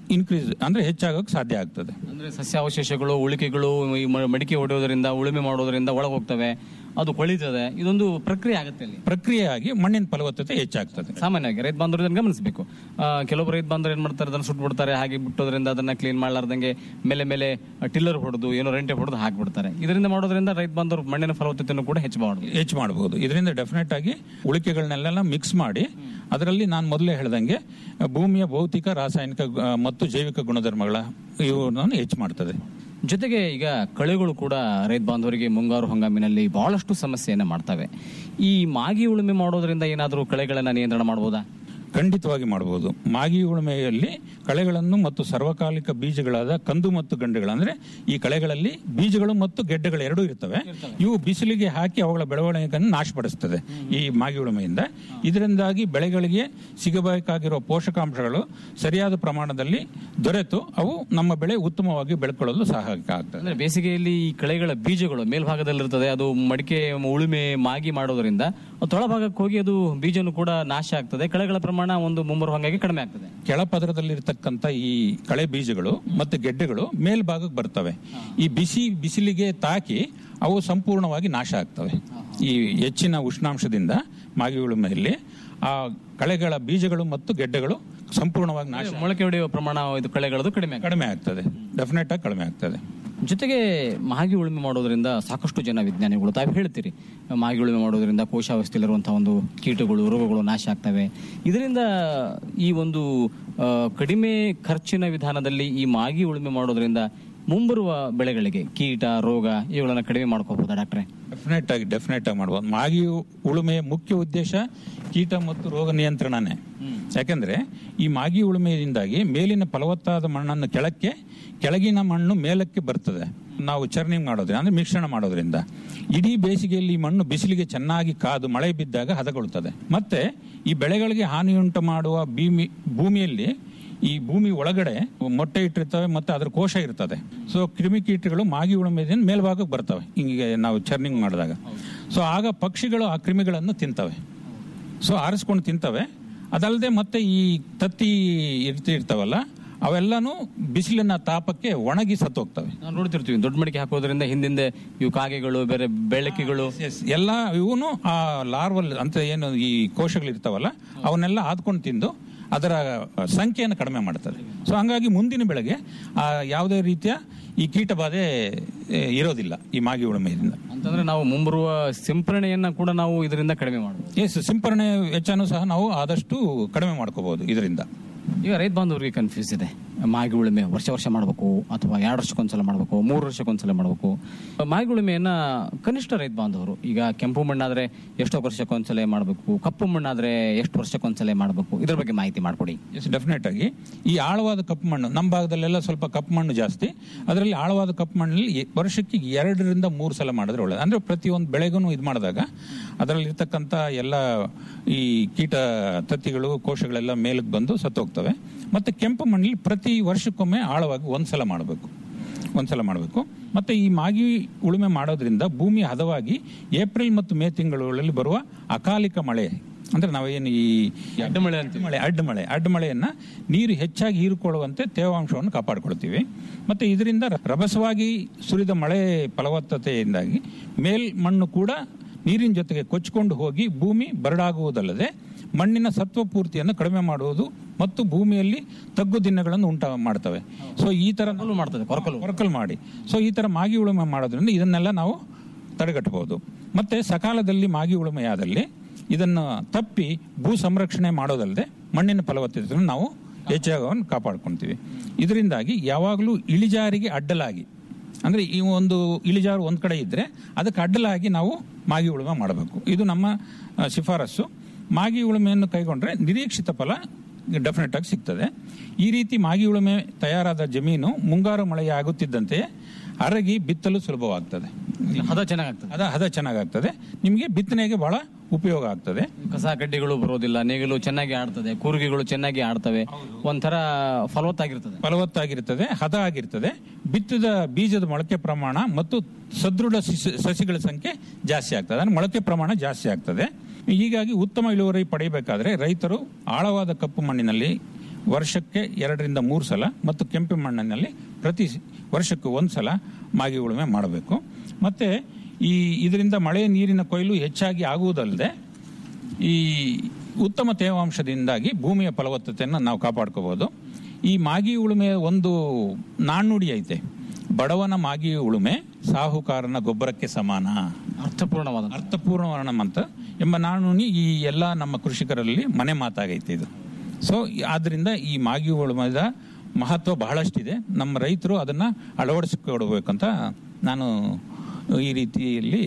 ಇನ್ಕ್ರೀಸ್ ಅಂದ್ರೆ ಹೆಚ್ಚಾಗೋಕೆ ಸಾಧ್ಯ ಆಗ್ತದೆ ಅಂದ್ರೆ ಸಸ್ಯಾವಶೇಷಗಳು ಉಳಿಕೆಗಳು ಈ ಮ- ಮಡಿಕೆ ಹೊಡೆಯೋದ್ರಿಂದ ಉಳುಮೆ ಮಾಡೋದ್ರಿಂದ ಒಳಗೆ ಹೋಗ್ತವೆ ಅದು ಕೊಳಿತದೆ ಇದೊಂದು ಪ್ರಕ್ರಿಯೆ ಆಗುತ್ತೆ ಅಲ್ಲಿ ಪ್ರಕ್ರಿಯೆಯಾಗಿ ಮಣ್ಣಿನ ಫಲವತ್ತತೆ ಹೆಚ್ಚಾಗ್ತದೆ ಸಾಮಾನ್ಯವಾಗಿ ರೈತ ಬಾಂಧವರು ಇದನ್ನ ಗಮನಿಸಬೇಕು ಕೆಲವೊಬ್ಬರು ರೈತ ಬಾಂಧವರು ಏನ್ ಮಾಡ್ತಾರೆ ಅದನ್ನ ಸುಟ್ಟು ಬಿಡ್ತಾರೆ ಹಾಗೆ ಬಿಟ್ಟೋದ್ರಿಂದ ಅದನ್ನ ಕ್ಲೀನ್ ಮಾಡ್ಲಾರ್ದಂಗೆ ಮೇಲೆ ಮೇಲೆ ಟಿಲ್ಲರ್ ಹೊಡೆದು ಏನೋ ರೆಂಟೆ ಹೊಡೆದು ಹಾಕ್ಬಿಡ್ತಾರೆ ಇದರಿಂದ ಮಾಡೋದ್ರಿಂದ ರೈತ ಬಾಂಧವರು ಮಣ್ಣಿನ ಫಲವತ್ತತೆಯನ್ನು ಕೂಡ ಹೆಚ್ಚು ಮಾಡಬಹುದು ಹೆಚ್ಚು ಮಾಡಬಹುದು ಇದರಿಂದ ಡೆಫಿನೆಟ್ ಆಗಿ ಉಳಿಕೆಗಳನ್ನೆಲ್ಲ ಮಿಕ್ಸ್ ಮಾಡಿ ಅದರಲ್ಲಿ ನಾನು ಮೊದಲೇ ಹೇಳ್ದಂಗೆ ಭೂಮಿಯ ಭೌತಿಕ ರಾಸಾಯನಿಕ ಆ, ಮತ್ತು ಜೈವಿಕ ಗುಣಧರ್ಮಗಳ ಇವುಗಳನ್ನು ಹೆಚ್ಚು ಮಾಡ್ತದೆ ಜೊತೆಗೆ ಈಗ ಕಳೆಗಳು ಕೂಡ ರೈತ ಬಾಂಧವರಿಗೆ ಮುಂಗಾರು ಹಂಗಾಮಿನಲ್ಲಿ ಬಹಳಷ್ಟು ಸಮಸ್ಯೆಯನ್ನ ಮಾಡ್ತವೆ ಈ ಮಾಗಿ ಉಳುಮೆ ಮಾಡೋದ್ರಿಂದ ಏನಾದರೂ ಕಳೆಗಳನ್ನ ನಿಯಂತ್ರಣ ಮಾಡಬಹುದಾ ಖಂಡಿತವಾಗಿ ಮಾಡಬಹುದು ಮಾಗಿ ಉಳುಮೆಯಲ್ಲಿ ಕಳೆಗಳನ್ನು ಮತ್ತು ಸರ್ವಕಾಲಿಕ ಬೀಜಗಳಾದ ಕಂದು ಮತ್ತು ಗಂಡುಗಳು ಅಂದ್ರೆ ಈ ಕಳೆಗಳಲ್ಲಿ ಬೀಜಗಳು ಮತ್ತು ಗೆಡ್ಡೆಗಳು ಎರಡೂ ಇರ್ತವೆ ಇವು ಬಿಸಿಲಿಗೆ ಹಾಕಿ ಅವುಗಳ ಬೆಳವಣಿಗೆಯನ್ನು ನಾಶಪಡಿಸ್ತದೆ ಈ ಮಾಗಿ ಉಳುಮೆಯಿಂದ ಇದರಿಂದಾಗಿ ಬೆಳೆಗಳಿಗೆ ಸಿಗಬೇಕಾಗಿರುವ ಪೋಷಕಾಂಶಗಳು ಸರಿಯಾದ ಪ್ರಮಾಣದಲ್ಲಿ ದೊರೆತು ಅವು ನಮ್ಮ ಬೆಳೆ ಉತ್ತಮವಾಗಿ ಬೆಳ್ಕೊಳ್ಳಲು ಸಹಾಯಕ ಆಗ್ತದೆ ಅಂದ್ರೆ ಬೇಸಿಗೆಯಲ್ಲಿ ಈ ಕಳೆಗಳ ಬೀಜಗಳು ಮೇಲ್ಭಾಗದಲ್ಲಿರ್ತದೆ ಅದು ಮಡಿಕೆ ಉಳುಮೆ ಮಾಗಿ ಮಾಡೋದ್ರಿಂದ ಅದು ತಳಭಾಗಕ್ಕೆ ಹೋಗಿ ಅದು ಬೀಜನು ಕೂಡ ನಾಶ ಆಗ್ತದೆ ಕಳೆಗಳ ಪ್ರಮಾಣ ಒಂದು ಮುಂಬರುವ ಹಂಗಾಗಿ ಕಡಿಮೆ ಆಗ್ತದೆ ಕೆಳಪದರದಲ್ಲಿರ್ತಕ್ಕಂಥ ಈ ಕಳೆ ಬೀಜಗಳು ಮತ್ತು ಗೆಡ್ಡೆಗಳು ಮೇಲ್ಭಾಗಕ್ಕೆ ಬರ್ತವೆ ಈ ಬಿಸಿ ಬಿಸಿಲಿಗೆ ತಾಕಿ ಅವು ಸಂಪೂರ್ಣವಾಗಿ ನಾಶ ಆಗ್ತವೆ ಈ ಹೆಚ್ಚಿನ ಉಷ್ಣಾಂಶದಿಂದ ಮಾಗಿ ಉಳುಮೆಯಲ್ಲಿ ಆ ಕಳೆಗಳ ಬೀಜಗಳು ಮತ್ತು ಗೆಡ್ಡೆಗಳು ಸಂಪೂರ್ಣವಾಗಿ ನಾಶ ಮೊಳಕೆ ಹೊಡೆಯುವ ಪ್ರಮಾಣ ಇದು ಕಳೆಗಳದು ಕಡಿಮೆ ಆಗ್ತದೆ ಕಡಿಮೆ ಆಗ್ತದೆ ಡೆಫಿನೆಟ್ ಆಗಿ ಕಡಿಮೆ ಆಗ್ತದೆ ಜೊತೆಗೆ ಮಾಗಿ ಉಳುಮೆ ಮಾಡೋದ್ರಿಂದ ಸಾಕಷ್ಟು ಜನ ವಿಜ್ಞಾನಿಗಳು ತಾವು ಹೇಳ್ತೀರಿ ಮಾಗಿ ಉಳುಮೆ ಮಾಡೋದ್ರಿಂದ ಕೋಶಾವಸ್ಥೆಯಲ್ಲಿರುವಂತಹ ಒಂದು ಕೀಟಗಳು ರೋಗಗಳು ನಾಶ ಆಗ್ತವೆ ಇದರಿಂದ ಈ ಒಂದು ಆ, ಕಡಿಮೆ ಖರ್ಚಿನ ವಿಧಾನದಲ್ಲಿ ಈ ಮಾಗಿ ಉಳುಮೆ ಮಾಡೋದ್ರಿಂದ ಮುಂಬರುವ ಬೆಳೆಗಳಿಗೆ ಕೀಟ ರೋಗ ಇವುಗಳನ್ನ ಕಡಿಮೆ ಮಾಡ್ಕೋಬಹುದಾ ಡಾಕ್ಟ್ರೆ ಡೆಫಿನೆಟ್ ಆಗಿ ಡೆಫಿನೆಟ್ ಆಗಿ ಮಾಡ್ಬೋದು ಮಾಗಿ ಉಳುಮೆಯ ಮುಖ್ಯ ಉದ್ದೇಶ ಕೀಟ ಮತ್ತು ರೋಗ ನಿಯಂತ್ರಣನೇ ಯಾಕಂದ್ರೆ ಈ ಮಾಗಿ ಉಳುಮೆಯಿಂದಾಗಿ ಮೇಲಿನ ಫಲವತ್ತಾದ ಮಣ್ಣನ್ನು ಕೆಳಕ್ಕೆ ಕೆಳಗಿನ ಮಣ್ಣು ಮೇಲಕ್ಕೆ ಬರ್ತದೆ ನಾವು ಚರ್ನಿಂಗ್ ಮಾಡೋದ್ರಿಂದ ಅಂದ್ರೆ ಮಿಶ್ರಣ ಮಾಡೋದ್ರಿಂದ ಇಡೀ ಬೇಸಿಗೆಯಲ್ಲಿ ಈ ಮಣ್ಣು ಬಿಸಿಲಿಗೆ ಚೆನ್ನಾಗಿ ಕಾದು ಮಳೆ ಬಿದ್ದಾಗ ಹದಗೊಳ್ಳುತ್ತದೆ ಮತ್ತೆ ಈ ಬೆಳೆಗಳಿಗೆ ಹಾನಿಯುಂಟು ಮಾಡುವ ಭೂಮಿ ಭೂಮಿಯಲ್ಲಿ ಈ ಭೂಮಿ ಒಳಗಡೆ ಮೊಟ್ಟೆ ಇಟ್ಟಿರ್ತವೆ ಮತ್ತೆ ಅದ್ರ ಕೋಶ ಇರ್ತದೆ ಸೊ ಕ್ರಿಮಿಕೀಟಗಳು ಮಾಗಿ ಉಳುಮೆದಿಂದ ಮೇಲ್ಭಾಗಕ್ಕೆ ಬರ್ತವೆ ಹಿಂಗೆ ನಾವು ಚರ್ನಿಂಗ್ ಮಾಡಿದಾಗ ಸೊ ಆಗ ಪಕ್ಷಿಗಳು ಆ ಕ್ರಿಮಿಗಳನ್ನು ತಿಂತವೆ ಸೊ ಆರಿಸ್ಕೊಂಡು ತಿಂತವೆ ಅದಲ್ಲದೆ ಮತ್ತೆ ಈ ತತ್ತಿ ಇರ್ತಿ ಇರ್ತಾವಲ್ಲ ಅವೆಲ್ಲನೂ ಬಿಸಿಲಿನ ತಾಪಕ್ಕೆ ಒಣಗಿ ಸತ್ತೋಗ್ತವೆ ನಾವು ನೋಡ್ತಿರ್ತೀವಿ ದೊಡ್ಡ ಮಡಿಕೆ ಹಾಕೋದ್ರಿಂದ ಹಿಂದಿಂದೆ ಇವು ಕಾಗೆಗಳು ಬೇರೆ ಬೆಳಕಿಗಳು ಎಲ್ಲ ಇವನು ಆ ಲಾರ್ವಲ್ ಅಂತ ಏನು ಈ ಕೋಶಗಳು ಇರ್ತಾವಲ್ಲ ಅವನ್ನೆಲ್ಲ ಆದ್ಕೊಂಡು ತಿಂದು ಅದರ ಸಂಖ್ಯೆಯನ್ನು ಕಡಿಮೆ ಮಾಡ್ತದೆ ಸೊ ಹಂಗಾಗಿ ಮುಂದಿನ ಬೆಳೆಗೆ ಆ ಯಾವುದೇ ರೀತಿಯ ಈ ಕೀಟ ಬಾಧೆ ಏ, ಇರೋದಿಲ್ಲ ಈ ಮಾಗಿ ಉಳುಮೆಯಿಂದ ಅಂತಂದ್ರೆ ನಾವು ಮುಂಬರುವ ಸಿಂಪರಣೆಯನ್ನ ಕೂಡ ನಾವು ಇದರಿಂದ ಕಡಿಮೆ ಮಾಡಬಹುದು ಎಸ್ ಸಿಂಪರಣೆ ವೆಚ್ಚನೂ ಸಹ ನಾವು ಆದಷ್ಟು ಕಡಿಮೆ ಮಾಡ್ಕೋಬಹುದು ಇದರಿಂದ ಈಗ ರೈತ ಬಾಂಧವರಿಗೆ ಕನ್ಫ್ಯೂಸ್ ಇದೆ ಮಾಗಿ ಉಳುಮೆ ವರ್ಷ ವರ್ಷ ಮಾಡಬೇಕು ಅಥವಾ ಎರಡು ವರ್ಷಕ್ಕೊಂದ್ಸಲ ಮಾಡಬೇಕು ಮೂರು ವರ್ಷಕ್ಕೊಂದ್ಸಲ ಮಾಡಬೇಕು ಮಾಗಿ ಉಳುಮೆಯನ್ನ ಕನಿಷ್ಠ ರೈತ ಬಾಂಧವರು ಈಗ ಕೆಂಪು ಮಣ್ಣಾದ್ರೆ ಎಷ್ಟೋ ವರ್ಷಕ್ಕೊಂದ್ಸಲ ಮಾಡಬೇಕು ಕಪ್ಪು ಮಣ್ಣಾದ್ರೆ ಎಷ್ಟು ವರ್ಷಕ್ಕೊಂದ್ಸಲ ಮಾಡಬೇಕು ಇದ್ರ ಬಗ್ಗೆ ಮಾಹಿತಿ ಮಾಡಿಕೊಡಿ ಎಸ್ ಡೆಫಿನೆಟ್ ಆಗಿ ಈ ಆಳವಾದ ಕಪ್ಪು ಮಣ್ಣು ನಮ್ಮ ಭಾಗದಲ್ಲೆಲ್ಲ ಸ್ವಲ್ಪ ಕಪ್ಪು ಮಣ್ಣು ಜಾಸ್ತಿ ಅದರಲ್ಲಿ ಆಳವಾದ ಕಪ್ಪು ಮಣ್ಣಲ್ಲಿ ಎ- ವರ್ಷಕ್ಕೆ ಎರಡರಿಂದ ಮೂರು ಸಲ ಮಾಡಿದ್ರೆ ಒಳ್ಳೆಯದು ಅಂದ್ರೆ ಪ್ರತಿಯೊಂದು ಬೆಳೆಗೂ ಇದು ಮಾಡಿದಾಗ ಅದರಲ್ಲಿ ಇರ್ತಕ್ಕಂಥ ಎಲ್ಲ ಈ ಕೀಟ ತತ್ತಿಗಳು ಕೋಶಗಳೆಲ್ಲ ಮೇಲಕ್ಕೆ ಬಂದು ಸತ್ತೋಗ್ತವೆ ಮತ್ತೆ ಕೆಂಪು ಮಣ್ಣಲ್ಲಿ ಪ್ರತಿ ವರ್ಷಕ್ಕೊಮ್ಮೆ ಆಳವಾಗಿ ಒಂದ್ಸಲ ಮಾಡಬೇಕು ಒಂದ್ಸಲ ಮಾಡಬೇಕು ಮತ್ತೆ ಈ ಮಾಗಿ ಉಳುಮೆ ಮಾಡೋದ್ರಿಂದ ಭೂಮಿ ಹದವಾಗಿ ಏಪ್ರಿಲ್ ಮತ್ತು ಮೇ ತಿಂಗಳಲ್ಲಿ ಬರುವ ಅಕಾಲಿಕ ಮಳೆ ಅಂದ್ರೆ ನಾವೇನು ಈ ಅಡ್ಡ ಮಳೆ ಅಂತೀವಿ. ಮಳೆ ಅಡ್ಡ ಮಳೆ ಅಡ್ಡ ಮಳೆಯನ್ನ ನೀರು ಹೆಚ್ಚಾಗಿ ಹೀರಿಕೊಳ್ಳುವಂತೆ ತೇವಾಂಶವನ್ನು ಕಾಪಾಡಿಕೊಳ್ತೀವಿ ಮತ್ತೆ ಇದರಿಂದ ರಭಸವಾಗಿ ಸುರಿದ ಮಳೆ ಫಲವತ್ತತೆಯಿಂದಾಗಿ ಮೇಲ್ ಮಣ್ಣು ಕೂಡ ನೀರಿನ ಜೊತೆಗೆ ಕೊಚ್ಚಿಕೊಂಡು ಹೋಗಿ ಭೂಮಿ ಬರಡಾಗುವುದಲ್ಲದೆ ಮಣ್ಣಿನ ಸತ್ವಪೂರ್ತಿಯನ್ನು ಕಡಿಮೆ ಮಾಡುವುದು ಮತ್ತು ಭೂಮಿಯಲ್ಲಿ ತಗ್ಗು ದಿನಗಳನ್ನು ಉಂಟ ಮಾಡ್ತವೆ ಸೊ ಈ ತರ ಕೊರಕಲು ಮಾಡ್ತದೆ ಕೊರಕಲು ಕೊರಕಲ್ ಮಾಡಿ ಸೊ ಈ ತರ ಮಾಗಿ ಉಳುಮೆ ಮಾಡೋದ್ರಿಂದ ಇದನ್ನೆಲ್ಲ ನಾವು ತಡೆಗಟ್ಟಬಹುದು ಮತ್ತೆ ಸಕಾಲದಲ್ಲಿ ಮಾಗಿ ಉಳುಮೆಯಾದಲ್ಲಿ ಇದನ್ನು ತಪ್ಪಿ ಭೂ ಸಂರಕ್ಷಣೆ ಮಾಡೋದಲ್ಲದೆ ಮಣ್ಣಿನ ಫಲವತ್ತತೆಯನ್ನು ನಾವು ಹೆಚ್ಚಾಗವನ್ನು ಕಾಪಾಡ್ಕೊಳ್ತೀವಿ ಇದರಿಂದಾಗಿ ಯಾವಾಗಲೂ ಇಳಿಜಾರಿಗೆ ಅಡ್ಡಲಾಗಿ ಅಂದ್ರೆ ಈ ಒಂದು ಇಳಿಜಾರು ಒಂದ್ ಕಡೆ ಇದ್ರೆ ಅದಕ್ಕೆ ಅಡ್ಡಲಾಗಿ ನಾವು ಮಾಗಿ ಉಳುಮೆ ಮಾಡಬೇಕು ಇದು ನಮ್ಮ ಆ, ಶಿಫಾರಸ್ಸು ಮಾಗಿ ಉಳುಮೆಯನ್ನು ಕೈಗೊಂಡ್ರೆ ನಿರೀಕ್ಷಿತ ಫಲ ಡೆಫಿನೆಟ್ ಆಗಿ ಸಿಗ್ತದೆ ಈ ರೀತಿ ಮಾಗಿ ಉಳುಮೆ ತಯಾರಾದ ಜಮೀನು ಮುಂಗಾರು ಮಳೆಯಾಗುತ್ತಿದ್ದಂತೆ ಅರಗಿ ಬಿತ್ತಲು ಸುಲಭವಾಗ್ತದೆ ಹದ ಚೆನ್ನಾಗ್ತದೆ ಅದ ಹದ ಚೆನ್ನಾಗಾಗ್ತದೆ ನಿಮಗೆ ಬಿತ್ತನೆಗೆ ಬಹಳ ಉಪಯೋಗ ಆಗ್ತದೆ ಕಸ ಕಡ್ಡಿಗಳು ಬರೋದಿಲ್ಲ ನೇಗಿಲು ಚೆನ್ನಾಗಿ ಆಡ್ತದೆ ಕೂರ್ಗಿಗಳು ಚೆನ್ನಾಗಿ ಆಡ್ತವೆ ಒಂಥರ ಫಲವತ್ತಾಗಿರ್ತದೆ ಫಲವತ್ತಾಗಿರ್ತದೆ ಹದ ಆಗಿರ್ತದೆ ಬಿತ್ತಿದ ಬೀಜದ ಮೊಳಕೆ ಪ್ರಮಾಣ ಮತ್ತು ಸದೃಢ ಸಸಿ- ಸಸಿಗಳ ಸಂಖ್ಯೆ ಜಾಸ್ತಿ ಆಗ್ತದೆ ಅಂದ್ರೆ ಮೊಳಕೆ ಪ್ರಮಾಣ ಜಾಸ್ತಿ ಆಗ್ತದೆ ಹೀಗಾಗಿ ಉತ್ತಮ ಇಳುವರಿ ಪಡೆಯಬೇಕಾದ್ರೆ ರೈತರು ಆಳವಾದ ಕಪ್ಪು ಮಣ್ಣಿನಲ್ಲಿ ವರ್ಷಕ್ಕೆ ಎರಡರಿಂದ ಮೂರು ಸಲ ಮತ್ತು ಕೆಂಪು ಮಣ್ಣಿನಲ್ಲಿ ಪ್ರತಿ ವರ್ಷಕ್ಕೆ ಒಂದು ಸಲ ಮಾಗಿ ಉಳುಮೆ ಮಾಡಬೇಕು ಮತ್ತು ಈ ಇದರಿಂದ ಮಳೆ ನೀರಿನ ಕೊಯ್ಲು ಹೆಚ್ಚಾಗಿ ಆಗುವುದಲ್ಲದೆ ಈ ಉತ್ತಮ ತೇವಾಂಶದಿಂದಾಗಿ ಭೂಮಿಯ ಫಲವತ್ತತೆಯನ್ನು ನಾವು ಕಾಪಾಡ್ಕೋಬಹುದು ಈ ಮಾಗಿ ಉಳುಮೆಯ ಒಂದು ನಾಣ್ಣುಡಿ ಐತೆ ಬಡವನ ಮಾಗಿ ಉಳುಮೆ ಸಾಹುಕಾರನ ಗೊಬ್ಬರಕ್ಕೆ ಸಮಾನ ಅರ್ಥಪೂರ್ಣವಾದ ಅರ್ಥಪೂರ್ಣ ಅಂತ ಎಂಬ ನಾಣ್ಣುನಿ ಈ ಎಲ್ಲ ನಮ್ಮ ಕೃಷಿಕರಲ್ಲಿ ಮನೆ ಮಾತಾಗೈತೆ ಇದು ಸೊ ಆದ್ರಿಂದ ಈ ಮಾಗಿ ಉಳುಮೆದ ಮಹತ್ವ ಬಹಳಷ್ಟಿದೆ ನಮ್ಮ ರೈತರು ಅದನ್ನ ಅಳವಡಿಸಿಕೊಡ್ಬೇಕಂತ ನಾನು ಈ ರೀತಿಯಲ್ಲಿ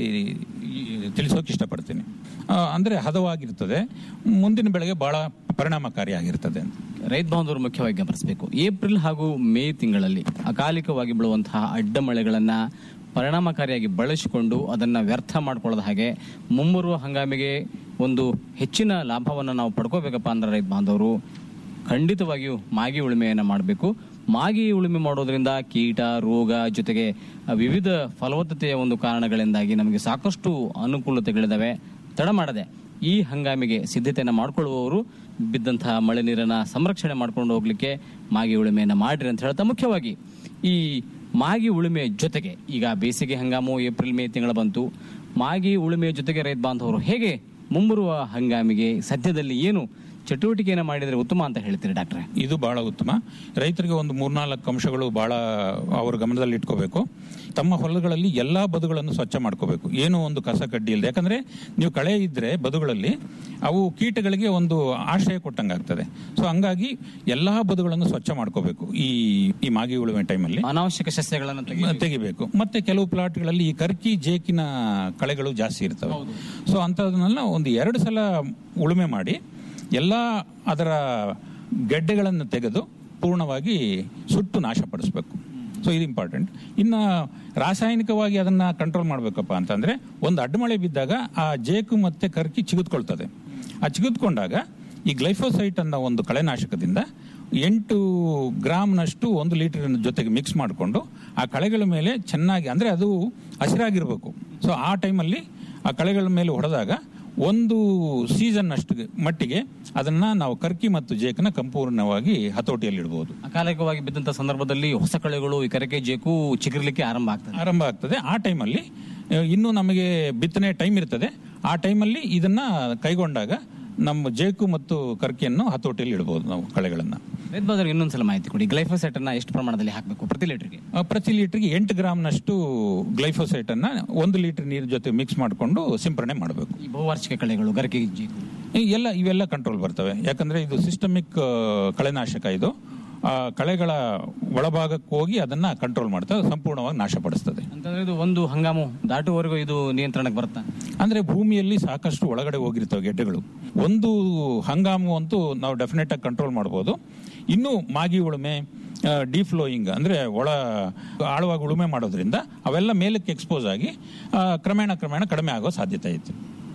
ತಿಳಿಸೋಕೆ ಇಷ್ಟಪಡ್ತೀನಿ ಆ, ಅಂದ್ರೆ ಹದವಾಗಿರ್ತದೆ ಮುಂದಿನ ಬೆಳೆಗೆ ಬಹಳ ಪರಿಣಾಮಕಾರಿಯಾಗಿರ್ತದೆ ಅಂತ ರೈತ ಬಾಂಧವರು ಮುಖ್ಯವಾಗಿ ಗಮನಿಸಬೇಕು ಏಪ್ರಿಲ್ ಹಾಗೂ ಮೇ ತಿಂಗಳಲ್ಲಿ ಅಕಾಲಿಕವಾಗಿ ಬೀಳುವಂತಹ ಅಡ್ಡ ಮಳೆಗಳನ್ನ ಪರಿಣಾಮಕಾರಿಯಾಗಿ ಬಳಸಿಕೊಂಡು ಅದನ್ನ ವ್ಯರ್ಥ ಮಾಡ್ಕೊಳ್ಳದ ಹಾಗೆ ಮುಂಬರುವ ಹಂಗಾಮಿಗೆ ಒಂದು ಹೆಚ್ಚಿನ ಲಾಭವನ್ನು ನಾವು ಪಡ್ಕೋಬೇಕಪ್ಪ ಅಂದ್ರೆ ರೈತ ಬಾಂಧವರು ಖಂಡಿತವಾಗಿಯೂ ಮಾಗಿ ಉಳುಮೆಯನ್ನು ಮಾಡಬೇಕು ಮಾಗಿ ಉಳುಮೆ ಮಾಡೋದ್ರಿಂದ ಕೀಟ ರೋಗ ಜೊತೆಗೆ ವಿವಿಧ ಫಲವತ್ತತೆಯ ಒಂದು ಕಾರಣಗಳಿಂದಾಗಿ ನಮಗೆ ಸಾಕಷ್ಟು ಅನುಕೂಲತೆಗಳಿದಾವೆ ತಡ ಮಾಡದೆ ಈ ಹಂಗಾಮಿಗೆ ಸಿದ್ಧತೆಯನ್ನು ಮಾಡಿಕೊಳ್ಳುವವರು ಬಿದ್ದಂತಹ ಮಳೆ ನೀರನ್ನ ಸಂರಕ್ಷಣೆ ಮಾಡ್ಕೊಂಡು ಹೋಗ್ಲಿಕ್ಕೆ ಮಾಗಿ ಉಳುಮೆಯನ್ನು ಮಾಡ್ರಿ ಅಂತ ಹೇಳ್ತಾ ಮುಖ್ಯವಾಗಿ ಈ ಮಾಗಿ ಉಳುಮೆಯ ಜೊತೆಗೆ ಈಗ ಬೇಸಿಗೆ ಹಂಗಾಮು ಏಪ್ರಿಲ್ ಮೇ ತಿಂಗಳ ಬಂತು ಮಾಗಿ ಉಳುಮೆಯ ಜೊತೆಗೆ ರೈತ ಬಾಂಧವರು ಹೇಗೆ ಮುಂಬರುವ ಹಂಗಾಮಿಗೆ ಸದ್ಯದಲ್ಲಿ ಏನು ಚಟುವಟಿಕೆಯನ್ನು ಮಾಡಿದರೆ ಉತ್ತಮ ಅಂತ ಹೇಳ್ತೀರಿ ಡಾಕ್ಟ್ರೆ ಇದು ಬಹಳ ಉತ್ತಮ ರೈತರಿಗೆ ಒಂದು ಮೂರ್ನಾಲ್ಕು ಅಂಶಗಳು ಬಹಳ ಅವ್ರ ಗಮನದಲ್ಲಿ ಇಟ್ಕೋಬೇಕು ತಮ್ಮ ಹೊಲಗಳಲ್ಲಿ ಎಲ್ಲಾ ಬದುಗಳನ್ನು ಸ್ವಚ್ಛ ಮಾಡ್ಕೋಬೇಕು ಏನು ಒಂದು ಕಸ ಕಡ್ಡಿ ಇಲ್ಲದೆ ಯಾಕಂದ್ರೆ ನೀವು ಕಳೆ ಇದ್ರೆ ಬದುಗಳಲ್ಲಿ ಅವು ಕೀಟಗಳಿಗೆ ಒಂದು ಆಶ್ರಯ ಕೊಟ್ಟಂಗಾಗ್ತದೆ ಸೊ ಹಂಗಾಗಿ ಎಲ್ಲಾ ಬದುಗಳನ್ನು ಸ್ವಚ್ಛ ಮಾಡ್ಕೋಬೇಕು ಈ ಈ ಮಾಗಿ ಉಳುಮೆ ಟೈಮಲ್ಲಿ ಅನಾವಶ್ಯಕ ಸಸ್ಯಗಳನ್ನು ತೆಗೆ ತೆಗಿಬೇಕು ಮತ್ತೆ ಕೆಲವು ಪ್ಲಾಟ್ಗಳಲ್ಲಿ ಈ ಕರ್ಕಿ ಜೇಕಿನ ಕಳೆಗಳು ಜಾಸ್ತಿ ಇರ್ತವೆ ಸೊ ಅಂಥದನ್ನೆಲ್ಲ ಒಂದು ಎರಡು ಸಲ ಉಳುಮೆ ಮಾಡಿ ಎಲ್ಲ ಅದರ ಗೆಡ್ಡೆಗಳನ್ನು ತೆಗೆದು ಪೂರ್ಣವಾಗಿ ಸುಟ್ಟು ನಾಶಪಡಿಸ್ಬೇಕು ಸೊ ಇದು ಇಂಪಾರ್ಟೆಂಟ್ ಇನ್ನು ರಾಸಾಯನಿಕವಾಗಿ ಅದನ್ನ ಕಂಟ್ರೋಲ್ ಮಾಡಬೇಕಪ್ಪ ಅಂತಂದ್ರೆ ಒಂದು ಅಡ್ಡಮಳೆ ಬಿದ್ದಾಗ ಆ ಜೇಕು ಮತ್ತೆ ಕರ್ಕಿ ಚಿಗುತ್ಕೊಳ್ತದೆ ಆ ಚಿಗುತ್ಕೊಂಡಾಗ ಈ ಗ್ಲೈಫೋಸೈಟ್ ಅನ್ನೋ ಒಂದು ಕಳೆನಾಶಕದಿಂದ ಎಂಟು ಗ್ರಾಮ್ನಷ್ಟು ಒಂದು ಲೀಟರ್ ಜೊತೆಗೆ ಮಿಕ್ಸ್ ಮಾಡಿಕೊಂಡು ಆ ಕಳೆಗಳ ಮೇಲೆ ಚೆನ್ನಾಗಿ ಅಂದ್ರೆ ಅದು ಹಸಿರಾಗಿರ್ಬೇಕು ಸೊ ಆ ಟೈಮಲ್ಲಿ ಆ ಕಳೆಗಳ ಮೇಲೆ ಹೊಡೆದಾಗ ಒಂದು ಸೀಸನ್ ಅಷ್ಟು ಮಟ್ಟಿಗೆ ಅದನ್ನ ನಾವು ಕರ್ಕಿ ಮತ್ತು ಜೇಕನ ಸಂಪೂರ್ಣವಾಗಿ ಹತೋಟಿಯಲ್ಲಿ ಇಡಬಹುದು ಅಕಾಲಿಕವಾಗಿ ಬಿದ್ದಂತ ಸಂದರ್ಭದಲ್ಲಿ ಹೊಸ ಕಳೆಗಳು ಈ ಕರೆಕೆ ಜೇಕು ಚಿಗುರ್ಲಿಕ್ಕೆ ಆರಂಭ ಆಗ್ತದೆ ಆರಂಭ ಆಗ್ತದೆ ಆ ಟೈಮಲ್ಲಿ ಅಹ್, ಇನ್ನೂ ನಮಗೆ ಬಿತ್ತನೆ ಟೈಮ್ ಇರ್ತದೆ ಆ ಟೈಮಲ್ಲಿ ಇದನ್ನ ಕೈಗೊಂಡಾಗ ನಮ್ಮ ಜೇಕು ಮತ್ತು ಕರ್ಕಿಯನ್ನು ಹತೋಟಿಯಲ್ಲಿ ಇಡಬಹುದು ನಾವು ಕಳೆಗಳನ್ನ ರೈತ ಬಾಂಧವರಿಗೆ ಇನ್ನೊಂದ್ಸಲ ಮಾಹಿತಿ ಕೊಡಿ ಗ್ಲೈಫೋಸೆಟ್ ಅನ್ನ ಎಷ್ಟು ಪ್ರಮಾಣದಲ್ಲಿ ಹಾಕಬೇಕು ಪ್ರತಿ ಲೀಟರ್ಗೆ ಅಹ್, ಪ್ರತಿ ಲೀಟರ್ಗೆ ಎಂಟು ಗ್ರಾಮ್ನಷ್ಟು ಗ್ಲೈಫೋಸೈಟ್ ಅನ್ನ ಒಂದು ಲೀಟರ್ ನೀರು ಜೊತೆ ಮಿಕ್ಸ್ ಮಾಡಿಕೊಂಡು ಸಿಂಪರಣೆ ಮಾಡಬೇಕು ಈ ಬಹುವಾರ್ಷಿಕ ಕಳೆಗಳು ಗರಿಕೆ ಜೇಕು ಈ ಎಲ್ಲ ಇವೆಲ್ಲ ಕಂಟ್ರೋಲ್ ಬರ್ತವೆ ಯಾಕಂದ್ರೆ ಇದು ಸಿಸ್ಟಮಿಕ್ ಕಳೆನಾಶಕ ಇದು ಆ ಕಳೆಗಳ ಒಳಭಾಗಕ್ಕೆ ಹೋಗಿ ಅದನ್ನ ಕಂಟ್ರೋಲ್ ಮಾಡ್ತದೆ ಸಂಪೂರ್ಣವಾಗಿ ನಾಶಪಡಿಸ್ತದೆ ಅಂತಂದ್ರೆ ಇದು ಒಂದು ಹಂಗಾಮು ದಾಟುವವರೆಗೂ ಇದು ನಿಯಂತ್ರಣಕ್ಕೆ ಬರುತ್ತಾ ಅಂದ್ರೆ ಭೂಮಿಯಲ್ಲಿ ಸಾಕಷ್ಟು ಒಳಗಡೆ ಹೋಗಿರ್ತವೆ ಗೆಡ್ಡೆಗಳು ಒಂದು ಹಂಗಾಮು ಅಂತೂ ನಾವು ಡೆಫಿನೆಟ್ ಆಗಿ ಕಂಟ್ರೋಲ್ ಮಾಡ್ಬೋದು ಇನ್ನು ಮಾಗಿ ಉಳುಮೆ ಡಿಫ್ಲೋಯಿಂಗ್ ಅಂದ್ರೆ ಒಳ ಆಳವಾಗಿ ಉಳುಮೆ ಮಾಡೋದ್ರಿಂದ ಅವೆಲ್ಲ ಮೇಲಕ್ಕೆ ಎಕ್ಸ್ಪೋಸ್ ಆಗಿ ಆ, ಕ್ರಮೇಣ ಕ್ರಮೇಣ ಕಡಿಮೆ ಆಗೋ ಸಾಧ್ಯತೆ ಐತೆ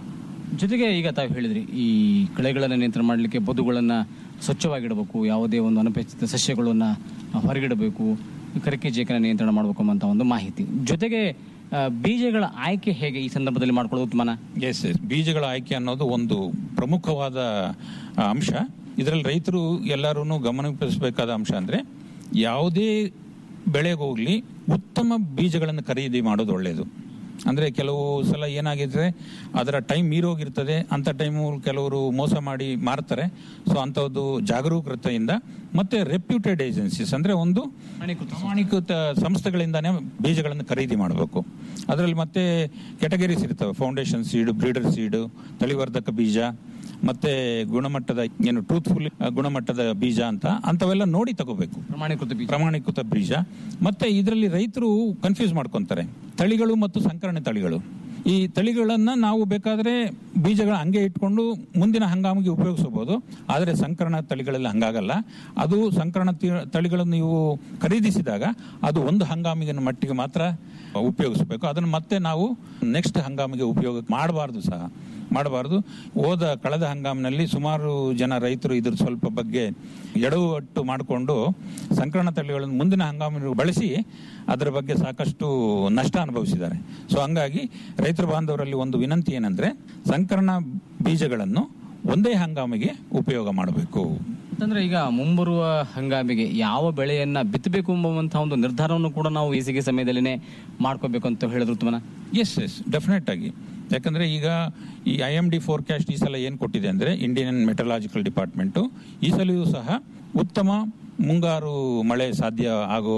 ಜೊತೆಗೆ ಈಗ ತಾವು ಹೇಳಿದ್ರಿ ಈ ಕಳೆಗಳನ್ನು ನಿಯಂತ್ರಣ ಮಾಡಲಿಕ್ಕೆ ಬದುಗಳನ್ನ ಸ್ವಚ್ಛವಾಗಿಡಬೇಕು ಯಾವುದೇ ಒಂದು ಅನಪೇಕ್ಷಿತ ಸಸ್ಯಗಳನ್ನ ಹೊರಗಿಡಬೇಕು ಕರಿಕೆ ಜೇಕನ ನಿಯಂತ್ರಣ ಮಾಡಬೇಕು ಅಂತ ಒಂದು ಮಾಹಿತಿ ಜೊತೆಗೆ ಆ, ಬೀಜಗಳ ಆಯ್ಕೆ ಹೇಗೆ ಈ ಸಂದರ್ಭದಲ್ಲಿ ಮಾಡ್ಕೊಳ್ಳೋದು ಉತ್ತಮನ ಎಸ್ ಎಸ್ ಬೀಜಗಳ ಆಯ್ಕೆ ಅನ್ನೋದು ಒಂದು ಪ್ರಮುಖವಾದ ಆ, ಅಂಶ ಇದರಲ್ಲಿ ರೈತರು ಎಲ್ಲರೂ ಗಮನಿಸಬೇಕಾದ ಅಂಶ ಅಂದ್ರೆ ಯಾವುದೇ ಬೆಳೆಗೋಗ್ಲಿ ಉತ್ತಮ ಬೀಜಗಳನ್ನು ಖರೀದಿ ಮಾಡೋದು ಒಳ್ಳೆಯದು ಅಂದ್ರೆ ಕೆಲವು ಸಲ ಏನಾಗಿದ್ರೆ ಅದರ ಟೈಮ್ ಮೀರೋಗಿರ್ತದೆ ಅಂತ ಟೈಮು ಕೆಲವರು ಮೋಸ ಮಾಡಿ ಮಾರ್ತಾರೆ ಸೊ ಅಂಥದ್ದು ಜಾಗರೂಕತೆಯಿಂದ ಮತ್ತೆ ರೆಪ್ಯೂಟೆಡ್ ಏಜೆನ್ಸೀಸ್ ಅಂದ್ರೆ ಒಂದು ಪ್ರಾಮಾಣಿಕೃತ ಸಂಸ್ಥೆಗಳಿಂದಾನೇ ಬೀಜಗಳನ್ನು ಖರೀದಿ ಮಾಡಬೇಕು ಅದರಲ್ಲಿ ಮತ್ತೆ ಕೆಟಗರೀಸ್ ಇರ್ತವೆ ಫೌಂಡೇಶನ್ ಸೀಡ್ ಬ್ರೀಡರ್ ಸೀಡ್ ತಳಿವರ್ಧಕ ಬೀಜ ಮತ್ತೆ ಗುಣಮಟ್ಟದ ಏನು ಟ್ರೂತ್ಫುಲ್ ಗುಣಮಟ್ಟದ ಬೀಜ ಅಂತ ಅಂತವೆಲ್ಲ ನೋಡಿ ತಗೋಬೇಕು ಪ್ರಮಾಣೀಕೃತ ಬೀಜ ಪ್ರಮಾಣೀಕೃತ ಬೀಜ ಮತ್ತೆ ಇದರಲ್ಲಿ ರೈತರು ಕನ್ಫ್ಯೂಸ್ ಮಾಡ್ಕೊಂತಾರೆ ತಳಿಗಳು ಮತ್ತು ಸಂಕರಣ ತಳಿಗಳು ಈ ತಳಿಗಳನ್ನ ನಾವು ಬೇಕಾದ್ರೆ ಬೀಜಗಳ ಹಂಗೆ ಇಟ್ಕೊಂಡು ಮುಂದಿನ ಹಂಗಾಮಿಗೆ ಉಪಯೋಗಿಸಬಹುದು ಆದರೆ ಸಂಕರಣ ತಳಿಗಳಲ್ಲಿ ಹಂಗಾಗಲ್ಲ ಅದು ಸಂಕರಣ ತಿ- ತಳಿಗಳನ್ನು ನೀವು ಖರೀದಿಸಿದಾಗ ಅದು ಒಂದು ಹಂಗಾಮಿಗೆ ಮಟ್ಟಿಗೆ ಮಾತ್ರ ಉಪಯೋಗಿಸಬೇಕು ಅದನ್ನು ಮತ್ತೆ ನಾವು ನೆಕ್ಸ್ಟ್ ಹಂಗಾಮಿಗೆ ಉಪಯೋಗ ಮಾಡಬಾರ್ದು ಸಹ ಮಾಡಬಾರ್ದು ಹೋದ ಕಳೆದ ಹಂಗಾಮಿನಲ್ಲಿ ಸುಮಾರು ಜನ ರೈತರು ಇದ್ರ ಸ್ವಲ್ಪ ಬಗ್ಗೆ ಎಡವಟ್ಟು ಮಾಡಿಕೊಂಡು ಸಂಕರಣ ತಳಿಗಳನ್ನು ಮುಂದಿನ ಹಂಗಾಮಿನ ಬಳಸಿ ಅದರ ಬಗ್ಗೆ ಸಾಕಷ್ಟು ನಷ್ಟ ಅನುಭವಿಸಿದ್ದಾರೆ ಸೊ ಹಂಗಾಗಿ ರೈತರ ಬಾಂಧವರಲ್ಲಿ ಒಂದು ವಿನಂತಿ ಏನಂದ್ರೆ ಸಂಕರಣ ಬೀಜಗಳನ್ನು ಒಂದೇ ಹಂಗಾಮಿಗೆ ಉಪಯೋಗ ಮಾಡಬೇಕು ಅಂತಂದ್ರೆ ಈಗ ಮುಂಬರುವ ಹಂಗಾಮಿಗೆ ಯಾವ ಬೆಳೆಯನ್ನ ಬಿತ್ತಬೇಕು ಎಂಬುವಂತಹ ಒಂದು ನಿರ್ಧಾರವನ್ನು ಕೂಡ ನಾವು ಬೇಸಿಗೆ ಸಮಯದಲ್ಲಿನೇ ಮಾಡ್ಕೋಬೇಕು ಅಂತ ಹೇಳಿದ್ರು ತುಮನ ಎಸ್ ಎಸ್ ಡೆಫಿನೆಟ್ ಆಗಿ ಯಾಕಂದ್ರೆ ಈಗ ಈ ಐ ಎಂ ಡಿ ಫೋರ್ಕಾಸ್ಟ್ ಈ ಸಲ ಏನು ಕೊಟ್ಟಿದೆ ಅಂದ್ರೆ ಇಂಡಿಯನ್ ಮೆಟಲಾಜಿಕಲ್ ಡಿಪಾರ್ಟ್ಮೆಂಟು ಈ ಸಲವೂ ಸಹ ಉತ್ತಮ ಮುಂಗಾರು ಮಳೆ ಸಾಧ್ಯ ಆಗೋ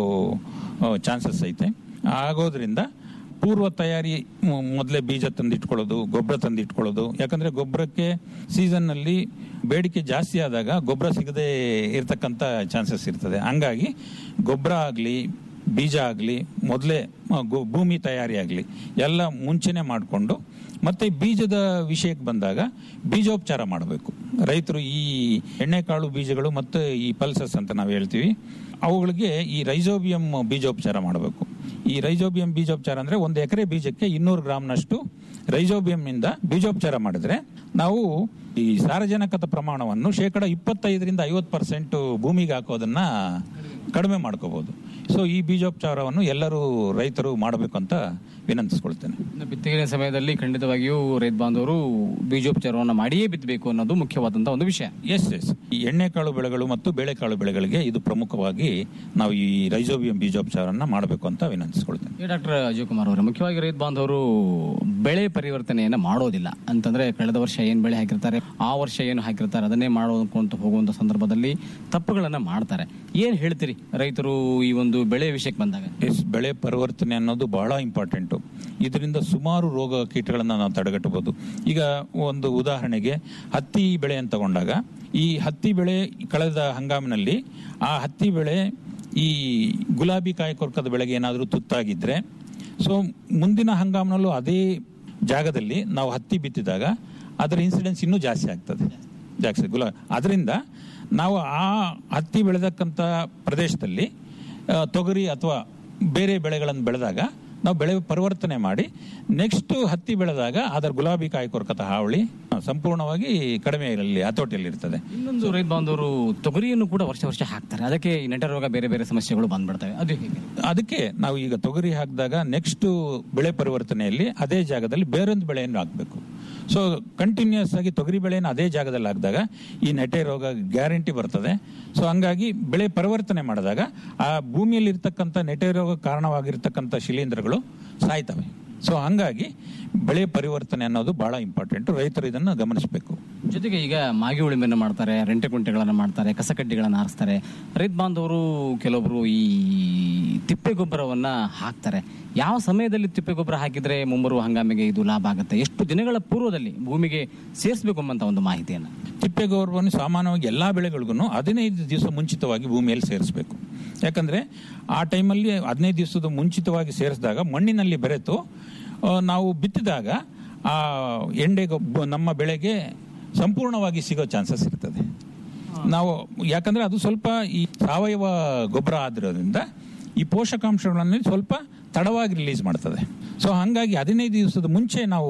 ಚಾನ್ಸಸ್ ಐತೆ ಆಗೋದ್ರಿಂದ ಪೂರ್ವ ತಯಾರಿ ಮೊ- ಮೊದಲೇ ಬೀಜ ತಂದಿಟ್ಕೊಳ್ಳೋದು ಗೊಬ್ಬರ ತಂದಿಟ್ಕೊಳ್ಳೋದು ಯಾಕಂದ್ರೆ ಗೊಬ್ಬರಕ್ಕೆ ಸೀಸನ್ನಲ್ಲಿ ಬೇಡಿಕೆ ಜಾಸ್ತಿ ಆದಾಗ ಗೊಬ್ಬರ ಸಿಗದೆ ಇರತಕ್ಕಂಥ ಚಾನ್ಸಸ್ ಇರ್ತದೆ ಹಂಗಾಗಿ ಗೊಬ್ಬರ ಆಗಲಿ ಬೀಜ ಆಗಲಿ ಮೊದಲೇ ಭೂಮಿ ತಯಾರಿ ಆಗಲಿ ಎಲ್ಲ ಮುಂಚೆನೆ ಮಾಡಿಕೊಂಡು ಮತ್ತೆ ಬೀಜದ ವಿಷಯಕ್ಕೆ ಬಂದಾಗ ಬೀಜೋಪಚಾರ ಮಾಡಬೇಕು ರೈತರು ಈ ಎಣ್ಣೆಕಾಳು ಬೀಜಗಳು ಮತ್ತು ಈ ಪಲ್ಸಸ್ ಅಂತ ನಾವು ಹೇಳ್ತೀವಿ ಅವುಗಳಿಗೆ ಈ ರೈಸೋಬಿಯಂ ಬೀಜೋಪಚಾರ ಮಾಡಬೇಕು ಈ ರೈಸೋಬಿಯಂ ಬೀಜೋಪಚಾರ ಅಂದ್ರೆ ಒಂದು ಎಕರೆ ಬೀಜಕ್ಕೆ ಇನ್ನೂರು ಗ್ರಾಮ್ನಷ್ಟು ರೈಸೋಬಿಯಂನಿಂದ ಬೀಜೋಪಚಾರ ಮಾಡಿದ್ರೆ ನಾವು ಈ ಸಾರಜನಕದ ಪ್ರಮಾಣವನ್ನು ಶೇಕಡ ಇಪ್ಪತ್ತೈದರಿಂದ ಐವತ್ತು ಪರ್ಸೆಂಟ್ ಭೂಮಿಗೆ ಹಾಕೋದನ್ನ ಕಡಿಮೆ ಮಾಡ್ಕೋಬಹುದು ಸೊ ಈ ಬೀಜೋಪಚಾರವನ್ನು ಎಲ್ಲರೂ ರೈತರು ಮಾಡಬೇಕು ಅಂತ ವಿನಂತಿಸ್ಕೊಳ್ತೇನೆ ಇನ್ನು ಬಿತ್ತನೆ ಸಮಯದಲ್ಲಿ ಖಂಡಿತವಾಗಿಯೂ ರೈತ ಬಾಂಧವರು ಬೀಜೋಪಚಾರವನ್ನು ಮಾಡಿಯೇ ಬಿತ್ತಬೇಕು ಅನ್ನೋದು ಮುಖ್ಯವಾದಂತಹ ಒಂದು ವಿಷಯ ಎಸ್ ಎಸ್ ಈ ಎಣ್ಣೆಕಾಳು ಬೆಳೆಗಳು ಮತ್ತು ಬೇಳೆಕಾಳು ಬೆಳೆಗಳಿಗೆ ಇದು ಪ್ರಮುಖವಾಗಿ ನಾವು ಈ ರೈಸೋಬಿಯಂ ಬೀಜೋಪಚಾರನ ಮಾಡಬೇಕು ಅಂತ ವಿನಂತಿಸ್ಕೊಳ್ತೇನೆ ಈ ಡಾಕ್ಟರ್ ಅಜಯ್ ಕುಮಾರ್ ಅವರೇ ಮುಖ್ಯವಾಗಿ ರೈತ ಬಾಂಧವರು ಬೆಳೆ ಪರಿವರ್ತನೆಯನ್ನ ಮಾಡೋದಿಲ್ಲ ಅಂತಂದ್ರೆ ಕಳೆದ ವರ್ಷ ಏನ್ ಬೆಳೆ ಹಾಕಿರ್ತಾರೆ ಆ ವರ್ಷ ಏನು ಹಾಕಿರ್ತಾರೆ ಅದನ್ನೇ ಮಾಡೋಕೊಂತ ಹೋಗುವಂತ ಸಂದರ್ಭದಲ್ಲಿ ತಪ್ಪುಗಳನ್ನ ಮಾಡ್ತಾರೆ ಏನ್ ಹೇಳ್ತೀರಿ ರೈತರು ಈ ಒಂದು ಬೆಳೆ ವಿಷಯಕ್ಕೆ ಬಂದಾಗ ಎಸ್ ಬೆಳೆ ಪರಿವರ್ತನೆ ಅನ್ನೋದು ಬಹಳ ಇಂಪಾರ್ಟೆಂಟು ಇದರಿಂದ ಸುಮಾರು ರೋಗ ಕೀಟಗಳನ್ನು ನಾವು ತಡೆಗಟ್ಟಬಹುದು ಈಗ ಒಂದು ಉದಾಹರಣೆಗೆ ಹತ್ತಿ ಬೆಳೆ ಅಂತ ತಗೊಂಡಾಗ ಈ ಹತ್ತಿ ಬೆಳೆ ಕಳೆದ ಹಂಗಾಮಿನಲ್ಲಿ ಆ ಹತ್ತಿ ಬೆಳೆ ಈ ಗುಲಾಬಿ ಕಾಯಕೊರ್ಕದ ಬೆಳೆಗೆ ಏನಾದರೂ ತುತ್ತಾಗಿದ್ರೆ ಸೊ ಮುಂದಿನ ಹಂಗಾಮಿನಲ್ಲೂ ಅದೇ ಜಾಗದಲ್ಲಿ ನಾವು ಹತ್ತಿ ಬಿತ್ತಿದಾಗ ಅದರ ಇನ್ಸಿಡೆನ್ಸ್ ಇನ್ನೂ ಜಾಸ್ತಿ ಆಗ್ತದೆ ಜಾಸ್ತಿ ಗುಲಾ ಅದರಿಂದ ನಾವು ಆ ಹತ್ತಿ ಬೆಳೆದಕ್ಕಂಥ ಪ್ರದೇಶದಲ್ಲಿ ಆ, ತೊಗರಿ ಅಥವಾ ಬೇರೆ ಬೆಳೆಗಳನ್ನು ಬೆಳೆದಾಗ ನಾವು ಬೆಳೆ ಪರಿವರ್ತನೆ ಮಾಡಿ ನೆಕ್ಸ್ಟ್ ಹತ್ತಿ ಬೆಳೆದಾಗ ಅದರ ಗುಲಾಬಿ ಕಾಯಿ ಕೊರಕತ ಹಾವಳಿ ಆ, ಸಂಪೂರ್ಣವಾಗಿ ಕಡಿಮೆ ಇರಲಿ ಹತೋಟಿಯಲ್ಲಿ ಇರ್ತದೆ ಇನ್ನೊಂದು ರೈತ ಬಾಂಧವರು ತೊಗರಿಯನ್ನು ಕೂಡ ವರ್ಷ ವರ್ಷ ಹಾಕ್ತಾರೆ ಅದಕ್ಕೆ ಈ ನೆಟ ರೋಗ ಬೇರೆ ಬೇರೆ ಸಮಸ್ಯೆಗಳು ಬಂದ್ಬಿಡ್ತವೆ ಅದು ಹೇಗೆ ಅದಕ್ಕೆ ನಾವು ಈಗ ತೊಗರಿ ಹಾಕಿದಾಗ ನೆಕ್ಸ್ಟ್ ಬೆಳೆ ಪರಿವರ್ತನೆಯಲ್ಲಿ ಅದೇ ಜಾಗದಲ್ಲಿ ಬೇರೊಂದು ಬೆಳೆಯನ್ನು ಹಾಕಬೇಕು ಸೊ ಕಂಟಿನ್ಯೂಸ್ ಆಗಿ ತೊಗರಿ ಬೆಳೆಯನ್ನು ಅದೇ ಜಾಗದಲ್ಲಿ ಹಾಕಿದಾಗ ಈ ನೆಟೆ ರೋಗ ಗ್ಯಾರಂಟಿ ಬರ್ತದೆ ಸೊ ಹಂಗಾಗಿ ಬೆಳೆ ಪರಿವರ್ತನೆ ಮಾಡಿದಾಗ ಆ ಭೂಮಿಯಲ್ಲಿ ಇರ್ತಕ್ಕಂಥ ನೆಟೆ ರೋಗ ಕಾರಣವಾಗಿರ್ತಕ್ಕಂಥ ಶಿಲೀಂಧ್ರಗಳು ಸಾಯ್ತವೆ ಸೊ ಹಂಗಾಗಿ ಬೆಳೆ ಪರಿವರ್ತನೆ ಅನ್ನೋದು ಬಹಳ ಇಂಪಾರ್ಟೆಂಟ್ ರೈತರು ಇದನ್ನು ಗಮನಿಸಬೇಕು ಜೊತೆಗೆ ಈಗ ಮಾಗಿ ಉಳಿಮೆಯನ್ನು ಮಾಡ್ತಾರೆ ರೆಂಟೆ ಕುಂಟೆಗಳನ್ನು ಮಾಡ್ತಾರೆ ಕಸಕಡ್ಡಿಗಳನ್ನು ಹಾರಿಸ್ತಾರೆ ರೈತ ಬಾಂಧವರು ಕೆಲವೊಬ್ರು ಈ ತಿಪ್ಪೆ ಗೊಬ್ಬರವನ್ನ ಹಾಕ್ತಾರೆ ಯಾವ ಸಮಯದಲ್ಲಿ ತಿಪ್ಪೆ ಗೊಬ್ಬರ ಹಾಕಿದ್ರೆ ಮುಂಬರುವ ಹಂಗಾಮಿಗೆ ಇದು ಲಾಭ ಆಗುತ್ತೆ ಎಷ್ಟು ದಿನಗಳ ಪೂರ್ವದಲ್ಲಿ ಭೂಮಿಗೆ ಸೇರಿಸಬೇಕು ಎಂಬಂತ ಒಂದು ಮಾಹಿತಿಯನ್ನು ತಿಪ್ಪೆ ಗೊಬ್ಬರವನ್ನು ಸಾಮಾನ್ಯವಾಗಿ ಎಲ್ಲ ಬೆಳೆಗಳಿಗೂ ಹದಿನೈದು ದಿವಸ ಮುಂಚಿತವಾಗಿ ಭೂಮಿಯಲ್ಲಿ ಸೇರಿಸಬೇಕು ಯಾಕಂದ್ರೆ ಆ ಟೈಮಲ್ಲಿ ಹದಿನೈದು ದಿವಸದ ಮುಂಚಿತವಾಗಿ ಸೇರಿಸಿದಾಗ ಮಣ್ಣಿನಲ್ಲಿ ಬೆರೆತು ಆ, ನಾವು ಬಿತ್ತಿದಾಗ ಆ ಎಂಡೆ ಗೊಬ್ಬ ನಮ್ಮ ಬೆಳೆಗೆ ಸಂಪೂರ್ಣವಾಗಿ ಸಿಗೋ ಚಾನ್ಸಸ್ ಇರ್ತದೆ ನಾವು ಯಾಕಂದ್ರೆ ಅದು ಸ್ವಲ್ಪ ಈ ಸಾವಯವ ಗೊಬ್ಬರ ಆಗಿರೋದ್ರಿಂದ ಈ ಪೋಷಕಾಂಶಗಳನ್ನು ಸ್ವಲ್ಪ ತಡವಾಗಿ ರಿಲೀಸ್ ಮಾಡ್ತದೆ ಸೊ ಹಂಗಾಗಿ ಹದಿನೈದು ದಿವಸದ ಮುಂಚೆ ನಾವು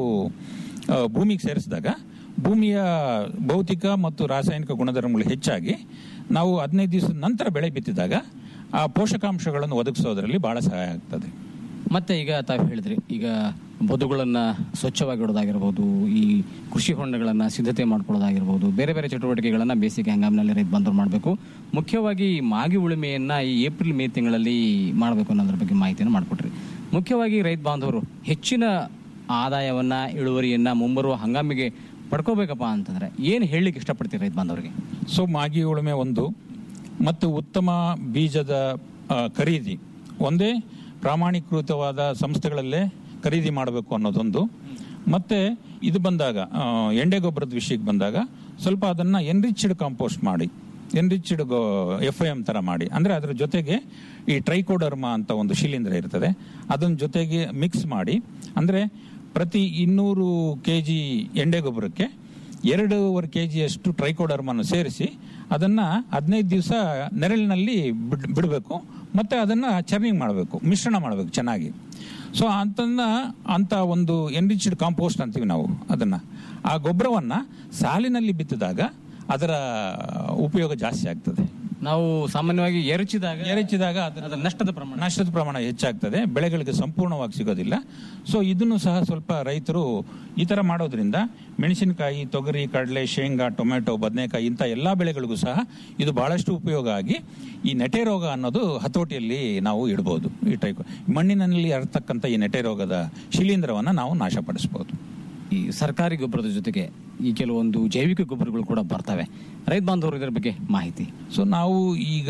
ಆ, ಭೂಮಿಗೆ ಸೇರಿಸಿದಾಗ ಭೂಮಿಯ ಭೌತಿಕ ಮತ್ತು ರಾಸಾಯನಿಕ ಗುಣಧರ್ಮಗಳು ಹೆಚ್ಚಾಗಿ ನಾವು ಹದಿನೈದು ದಿವಸದ ನಂತರ ಬೆಳೆ ಬಿತ್ತಿದಾಗ ಆ ಪೋಷಕಾಂಶಗಳನ್ನು ಒದಗಿಸೋದ್ರಲ್ಲಿ ಬಹಳ ಸಹಾಯ ಆಗ್ತದೆ ಮತ್ತೆ ಈಗ ತಾವು ಹೇಳಿದ್ರಿ ಈಗ ಬದುಗಳನ್ನ ಸ್ವಚ್ಛವಾಗಿ ಇಡೋದಾಗಿರ್ಬೋದು ಈ ಕೃಷಿ ಹೊಂಡಗಳನ್ನ ಸಿದ್ಧತೆ ಮಾಡ್ಕೊಳ್ಳೋದಾಗಿರ್ಬೋದು ಬೇರೆ ಬೇರೆ ಚಟುವಟಿಕೆಗಳನ್ನ ಬೇಸಿಗೆ ಹಂಗಾಮಿನಲ್ಲಿ ರೈತ ಬಾಂಧವರು ಮಾಡಬೇಕು ಮುಖ್ಯವಾಗಿ ಈ ಮಾಗಿ ಉಳುಮೆಯನ್ನ ಈ ಏಪ್ರಿಲ್ ಮೇ ತಿಂಗಳಲ್ಲಿ ಮಾಡಬೇಕು ಅನ್ನೋದ್ರ ಬಗ್ಗೆ ಮಾಹಿತಿಯನ್ನು ಮಾಡಿಕೊಟ್ರಿ ಮುಖ್ಯವಾಗಿ ರೈತ ಬಾಂಧವರು ಹೆಚ್ಚಿನ ಆದಾಯವನ್ನ ಇಳುವರಿಯನ್ನ ಮುಂಬರುವ ಹಂಗಾಮಿಗೆ ಪಡ್ಕೋಬೇಕಪ್ಪ ಅಂತಂದ್ರೆ ಏನು ಹೇಳಲಿಕ್ಕೆ ಇಷ್ಟಪಡ್ತೀರಿ ರೈತ ಬಾಂಧವರಿಗೆ ಸೊ ಮಾಗಿ ಉಳುಮೆ ಒಂದು ಮತ್ತು ಉತ್ತಮ ಬೀಜದ ಆ, ಖರೀದಿ ಒಂದೇ ಪ್ರಾಮಾಣೀಕೃತವಾದ ಸಂಸ್ಥೆಗಳಲ್ಲೇ ಖರೀದಿ ಮಾಡಬೇಕು ಅನ್ನೋದೊಂದು ಮತ್ತೆ ಇದು ಬಂದಾಗ ಆ, ಎಂಡೆ ಗೊಬ್ಬರದ ವಿಷಯಕ್ಕೆ ಬಂದಾಗ ಸ್ವಲ್ಪ ಅದನ್ನ ಎನ್ರಿಚ್ಡ್ ಕಾಂಪೋಸ್ಟ್ ಮಾಡಿ ಎನ್ರಿಚ್ಡ್ ಎಫ್ ಎಂ ತರ ಮಾಡಿ ಅಂದ್ರೆ ಅದ್ರ ಜೊತೆಗೆ ಈ ಟ್ರೈಕೋಡರ್ಮ ಅಂತ ಒಂದು ಶಿಲೀಂಧ್ರ ಇರ್ತದೆ ಅದನ್ನ ಜೊತೆಗೆ ಮಿಕ್ಸ್ ಮಾಡಿ ಅಂದ್ರೆ ಪ್ರತಿ ಇನ್ನೂರು ಕೆ ಜಿ ಎಂಡೆ ಗೊಬ್ಬರಕ್ಕೆ ಎರಡೂವರೆ ಕೆ ಜಿಯಷ್ಟು ಟ್ರೈಕೋಡರ್ಮನ್ನು ಸೇರಿಸಿ ಅದನ್ನ ಹದಿನೈದು ದಿವಸ ನೆರಳಿನಲ್ಲಿ ಬಿಡ್ ಬಿಡಬೇಕು ಮತ್ತೆ ಅದನ್ನ ಚರ್ನಿಂಗ್ ಮಾಡಬೇಕು ಮಿಶ್ರಣ ಮಾಡಬೇಕು ಚೆನ್ನಾಗಿ ಸೊ ಅಂತನ್ನ ಅಂತ ಒಂದು ಎನ್ರಿಚ್ಡ್ ಕಾಂಪೋಸ್ಟ್ ಅಂತೀವಿ ನಾವು ಅದನ್ನ ಆ ಗೊಬ್ಬರವನ್ನ ಸಾಲಿನಲ್ಲಿ ಬಿತ್ತಿದಾಗ ಅದರ ಉಪಯೋಗ ಜಾಸ್ತಿ ಆಗ್ತದೆ ನಾವು ಸಾಮಾನ್ಯವಾಗಿ ಎರಚಿದಾಗ ಎರಚಿದಾಗ ಅದರ ಅದರ ನಷ್ಟದ ಪ್ರಮಾಣ ನಷ್ಟದ ಪ್ರಮಾಣ ಹೆಚ್ಚಾಗ್ತದೆ ಬೆಳೆಗಳಿಗೆ ಸಂಪೂರ್ಣವಾಗಿ ಸಿಗೋದಿಲ್ಲ ಸೊ ಇದನ್ನು ಸಹ ಸ್ವಲ್ಪ ರೈತರು ಈ ತರ ಮಾಡೋದ್ರಿಂದ ಮೆಣಸಿನಕಾಯಿ ತೊಗರಿ ಕಡಲೆ ಶೇಂಗಾ ಟೊಮೆಟೊ ಬದನೆಕಾಯಿ ಇಂಥ ಎಲ್ಲಾ ಬೆಳೆಗಳಿಗೂ ಸಹ ಇದು ಬಹಳಷ್ಟು ಉಪಯೋಗ ಆಗಿ ಈ ನೆಟೆ ರೋಗ ಅನ್ನೋದು ಹತೋಟಿಯಲ್ಲಿ ನಾವು ಇಡಬಹುದು ಈ ಟೈಪ್ ಮಣ್ಣಿನಲ್ಲಿ ಹರತಕ್ಕಂಥ ಈ ನೆಟೆ ರೋಗದ ಶಿಲೀಂಧ್ರವನ್ನ ನಾವು ನಾಶಪಡಿಸಬಹುದು ಈ ಸರ್ಕಾರಿ ಗೊಬ್ಬರದ ಜೊತೆಗೆ ಈ ಕೆಲವೊಂದು ಜೈವಿಕ ಗೊಬ್ಬರಗಳು ಕೂಡ ಬರ್ತವೆ ರೈತ ಬಾಂಧವರು ಇದರ ಬಗ್ಗೆ ಮಾಹಿತಿ ಸೊ ನಾವು ಈಗ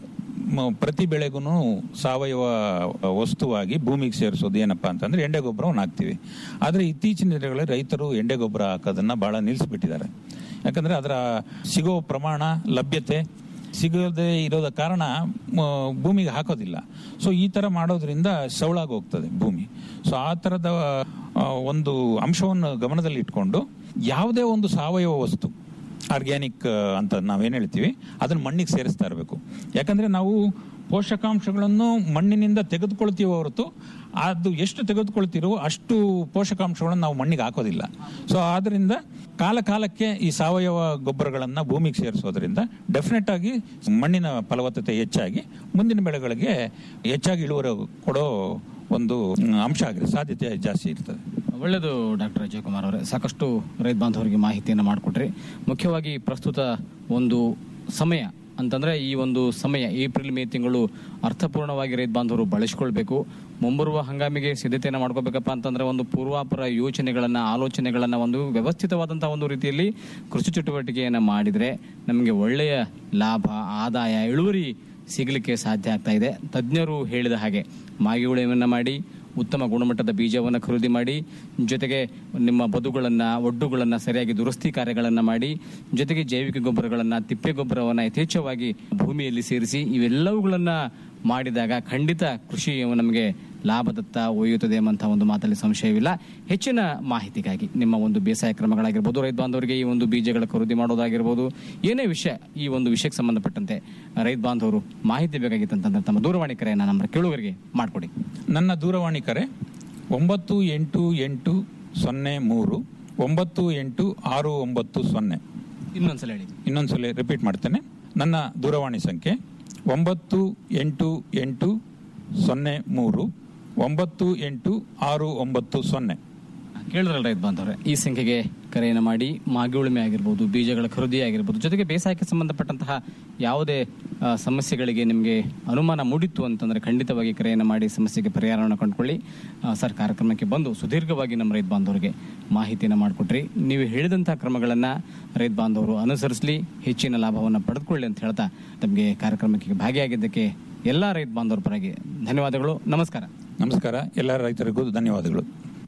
ಮ- ಪ್ರತಿ ಬೆಳೆಗೂ ಸಾವಯವ ವಸ್ತುವಾಗಿ ಭೂಮಿಗೆ ಸೇರಿಸೋದು ಏನಪ್ಪಾ ಅಂತಂದ್ರೆ ಎಂಡೆ ಗೊಬ್ಬರವನ್ನು ಹಾಕ್ತಿವಿ ಆದ್ರೆ ಇತ್ತೀಚಿನ ದಿನಗಳಲ್ಲಿ ರೈತರು ಎಂಡೆ ಗೊಬ್ಬರ ಹಾಕೋದನ್ನ ಬಹಳ ನಿಲ್ಲಿಸ್ಬಿಟ್ಟಿದ್ದಾರೆ ಯಾಕಂದ್ರೆ ಅದರ ಸಿಗೋ ಪ್ರಮಾಣ ಲಭ್ಯತೆ ಸಿಗದೆ ಇರೋದ ಕಾರಣ ಮ, ಭೂಮಿಗೆ ಹಾಕೋದಿಲ್ಲ ಸೊ ಈ ತರ ಮಾಡೋದ್ರಿಂದ ಸವಳಾಗಿ ಹೋಗ್ತದೆ ಭೂಮಿ ಸೊ ಆ ತರದ ಆ, ಒಂದು ಅಂಶವನ್ನು ಗಮನದಲ್ಲಿ ಇಟ್ಕೊಂಡು ಯಾವುದೇ ಒಂದು ಸಾವಯವ ವಸ್ತು ಆರ್ಗ್ಯಾನಿಕ್ ಅಂತ ನಾವೇನು ಹೇಳ್ತೀವಿ ಅದನ್ನ ಮಣ್ಣಿಗೆ ಸೇರಿಸ್ತಾ ಇರಬೇಕು ಯಾಕಂದ್ರೆ ನಾವು ಪೋಷಕಾಂಶಗಳನ್ನು ಮಣ್ಣಿನಿಂದ ತೆಗೆದುಕೊಳ್ತೀವೋ ಹೊರತು ಅದು ಎಷ್ಟು ತೆಗೆದುಕೊಳ್ತಿರೋ ಅಷ್ಟು ಪೋಷಕಾಂಶಗಳನ್ನು ನಾವು ಮಣ್ಣಿಗೆ ಹಾಕೋದಿಲ್ಲ ಸೊ ಆದ್ರಿಂದ ಕಾಲ ಕಾಲಕ್ಕೆ ಈ ಸಾವಯವ ಗೊಬ್ಬರಗಳನ್ನ ಭೂಮಿಗೆ ಸೇರಿಸೋದ್ರಿಂದ ಡೆಫಿನೆಟ್ ಆಗಿ ಮಣ್ಣಿನ ಫಲವತ್ತತೆ ಹೆಚ್ಚಾಗಿ ಮುಂದಿನ ಬೆಳೆಗಳಿಗೆ ಹೆಚ್ಚಾಗಿ ಇಳುವರಿ ಕೊಡೋ ಒಂದು ಮ್, ಅಂಶ ಆಗಿರೋ ಸಾಧ್ಯತೆ ಜಾಸ್ತಿ ಇರ್ತದೆ ಒಳ್ಳೆಯದು ಡಾಕ್ಟರ್ ಅಜಯ್ ಕುಮಾರ್ ಅವರೇ ಸಾಕಷ್ಟು ರೈತ ಬಾಂಧವರಿಗೆ ಮಾಹಿತಿಯನ್ನು ಮಾಡಿಕೊಟ್ರಿ ಮುಖ್ಯವಾಗಿ ಪ್ರಸ್ತುತ ಒಂದು ಸಮಯ ಅಂತಂದ್ರೆ ಈ ಒಂದು ಸಮಯ ಏಪ್ರಿಲ್ ಮೇ ತಿಂಗಳು ಅರ್ಥಪೂರ್ಣವಾಗಿ ರೈತ ಬಾಂಧವರು ಬಳಸಿಕೊಳ್ಬೇಕು ಮುಂಬರುವ ಹಂಗಾಮಿಗೆ ಸಿದ್ಧತೆಯನ್ನು ಮಾಡ್ಕೋಬೇಕಪ್ಪ ಅಂತಂದ್ರೆ ಒಂದು ಪೂರ್ವಾಪರ ಯೋಚನೆಗಳನ್ನ ಆಲೋಚನೆಗಳನ್ನ ಒಂದು ವ್ಯವಸ್ಥಿತವಾದಂತಹ ಒಂದು ರೀತಿಯಲ್ಲಿ ಕೃಷಿ ಚಟುವಟಿಕೆಯನ್ನ ಮಾಡಿದ್ರೆ ನಮಗೆ ಒಳ್ಳೆಯ ಲಾಭ ಆದಾಯ ಇಳುವರಿ ಸಿಗಲಿಕ್ಕೆ ಸಾಧ್ಯ ಆಗ್ತಾ ಇದೆ ತಜ್ಞರು ಹೇಳಿದ ಹಾಗೆ ಮಾಗಿ ಉಳುಮೆಯನ್ನ ಮಾಡಿ ಉತ್ತಮ ಗುಣಮಟ್ಟದ ಬೀಜವನ್ನು ಖರೀದಿ ಮಾಡಿ ಜೊತೆಗೆ ನಿಮ್ಮ ಬದುಗಳನ್ನು ಒಡ್ಡುಗಳನ್ನು ಸರಿಯಾಗಿ ದುರಸ್ತಿ ಕಾರ್ಯಗಳನ್ನು ಮಾಡಿ ಜೊತೆಗೆ ಜೈವಿಕ ಗೊಬ್ಬರಗಳನ್ನು ತಿಪ್ಪೆ ಗೊಬ್ಬರವನ್ನು ಯಥೇಚ್ಛವಾಗಿ ಭೂಮಿಯಲ್ಲಿ ಸೇರಿಸಿ ಇವೆಲ್ಲವುಗಳನ್ನು ಮಾಡಿದಾಗ ಖಂಡಿತ ಕೃಷಿ ನಮಗೆ ಲಾಭದತ್ತ ಒಯ್ಯುತ್ತದೆ ಎಂಬಂತಹ ಒಂದು ಮಾತಲ್ಲಿ ಸಂಶಯವಿಲ್ಲ ಹೆಚ್ಚಿನ ಮಾಹಿತಿಗಾಗಿ ನಿಮ್ಮ ಒಂದು ಬೇಸಾಯ ಕ್ರಮಗಳಾಗಿರ್ಬೋದು ರೈತ ಬಾಂಧವರಿಗೆ ಈ ಒಂದು ಬೀಜಗಳ ಖರೀದಿ ಮಾಡೋದಾಗಿರ್ಬೋದು ಏನೇ ವಿಷಯ ಈ ಒಂದು ವಿಷಯಕ್ಕೆ ಸಂಬಂಧಪಟ್ಟಂತೆ ರೈತ ಬಾಂಧವರು ಮಾಹಿತಿ ಬೇಕಾಗಿತ್ತಂತಂದ್ರೆ ತಮ್ಮ ದೂರವಾಣಿ ಕರೆಯನ್ನು ನಮ್ಮ ಕೇಳುಗರಿಗೆ ಮಾಡಿಕೊಡಿ ನನ್ನ ದೂರವಾಣಿ ಕರೆ ಒಂಬತ್ತು ಎಂಟು ಎಂಟು ಸೊನ್ನೆ ಮೂರು ಒಂಬತ್ತು ಎಂಟು ಆರು ಒಂಬತ್ತು ಸೊನ್ನೆ ಇನ್ನೊಂದ್ಸಲ ಹೇಳಿ ಇನ್ನೊಂದ್ಸಲ ರಿಪೀಟ್ ಮಾಡ್ತೇನೆ ನನ್ನ ದೂರವಾಣಿ ಸಂಖ್ಯೆ ಒಂಬತ್ತು ಎಂಟು ಎಂಟು ಸೊನ್ನೆ ಮೂರು ಒಂಬತ್ತು ಎಂಟು ಆರು ಒಂಬತ್ತು ಸೊನ್ನೆ ಕೇಳಿದ್ರಲ್ಲ ರೈತ ಬಾಂಧವ್ರೆ ಈ ಸಂಖ್ಯೆಗೆ ಕರೆಯನ್ನು ಮಾಡಿ ಮಾಗಿ ಉಳುಮೆ ಆಗಿರ್ಬೋದು ಬೀಜಗಳ ಖರೀದಿ ಆಗಿರ್ಬೋದು ಜೊತೆಗೆ ಬೇಸಾಯಕ್ಕೆ ಸಂಬಂಧಪಟ್ಟಂತಹ ಯಾವುದೇ ಆ, ಸಮಸ್ಯೆಗಳಿಗೆ ನಿಮಗೆ ಅನುಮಾನ ಮೂಡಿತ್ತು ಅಂತಂದ್ರೆ ಖಂಡಿತವಾಗಿ ಕರೆಯನ್ನು ಮಾಡಿ ಸಮಸ್ಯೆಗೆ ಪರಿಹಾರವನ್ನು ಕಂಡುಕೊಳ್ಳಿ ಆ, ಸರ್ ಕಾರ್ಯಕ್ರಮಕ್ಕೆ ಬಂದು ಸುದೀರ್ಘವಾಗಿ ನಮ್ಮ ರೈತ ಬಾಂಧವರಿಗೆ ಮಾಹಿತಿಯನ್ನು ಮಾಡಿಕೊಟ್ರಿ ನೀವು ಹೇಳಿದಂತಹ ಕ್ರಮಗಳನ್ನು ರೈತ ಬಾಂಧವರು ಅನುಸರಿಸಲಿ ಹೆಚ್ಚಿನ ಲಾಭವನ್ನು ಪಡೆದುಕೊಳ್ಳಿ ಅಂತ ಹೇಳ್ತಾ ತಮಗೆ ಕಾರ್ಯಕ್ರಮಕ್ಕೆ ಭಾಗಿಯಾಗಿದ್ದಕ್ಕೆ ಎಲ್ಲ ರೈತ ಬಾಂಧವರ ಪರವಾಗಿ ಧನ್ಯವಾದಗಳು ನಮಸ್ಕಾರ ನಮಸ್ಕಾರ ಎಲ್ಲ ರೈತರಿಗೂ ಧನ್ಯವಾದಗಳು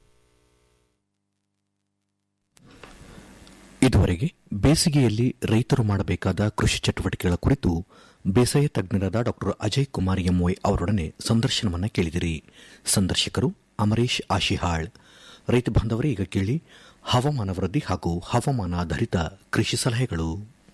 ಇದುವರೆಗೆ ಬೇಸಿಗೆಯಲ್ಲಿ ರೈತರು ಮಾಡಬೇಕಾದ ಕೃಷಿ ಚಟುವಟಿಕೆಗಳ ಕುರಿತು ಬೇಸಾಯ ತಜ್ಞರಾದ ಡಾಕ್ಟರ್ ಅಜಯ್ ಕುಮಾರ್ ಎಂವೈ ಅವರೊಡನೆ ಸಂದರ್ಶನವನ್ನು ಕೇಳಿದಿರಿ ಸಂದರ್ಶಕರು ಅಮರೇಶ್ ಆಶಿಹಾಳ್ ರೈತ ಬಾಂಧವರೇ ಈಗ ಕೇಳಿ ಹವಾಮಾನ ವರದಿ ಹಾಗೂ ಹವಾಮಾನ ಆಧಾರಿತ ಕೃಷಿ ಸಲಹೆಗಳು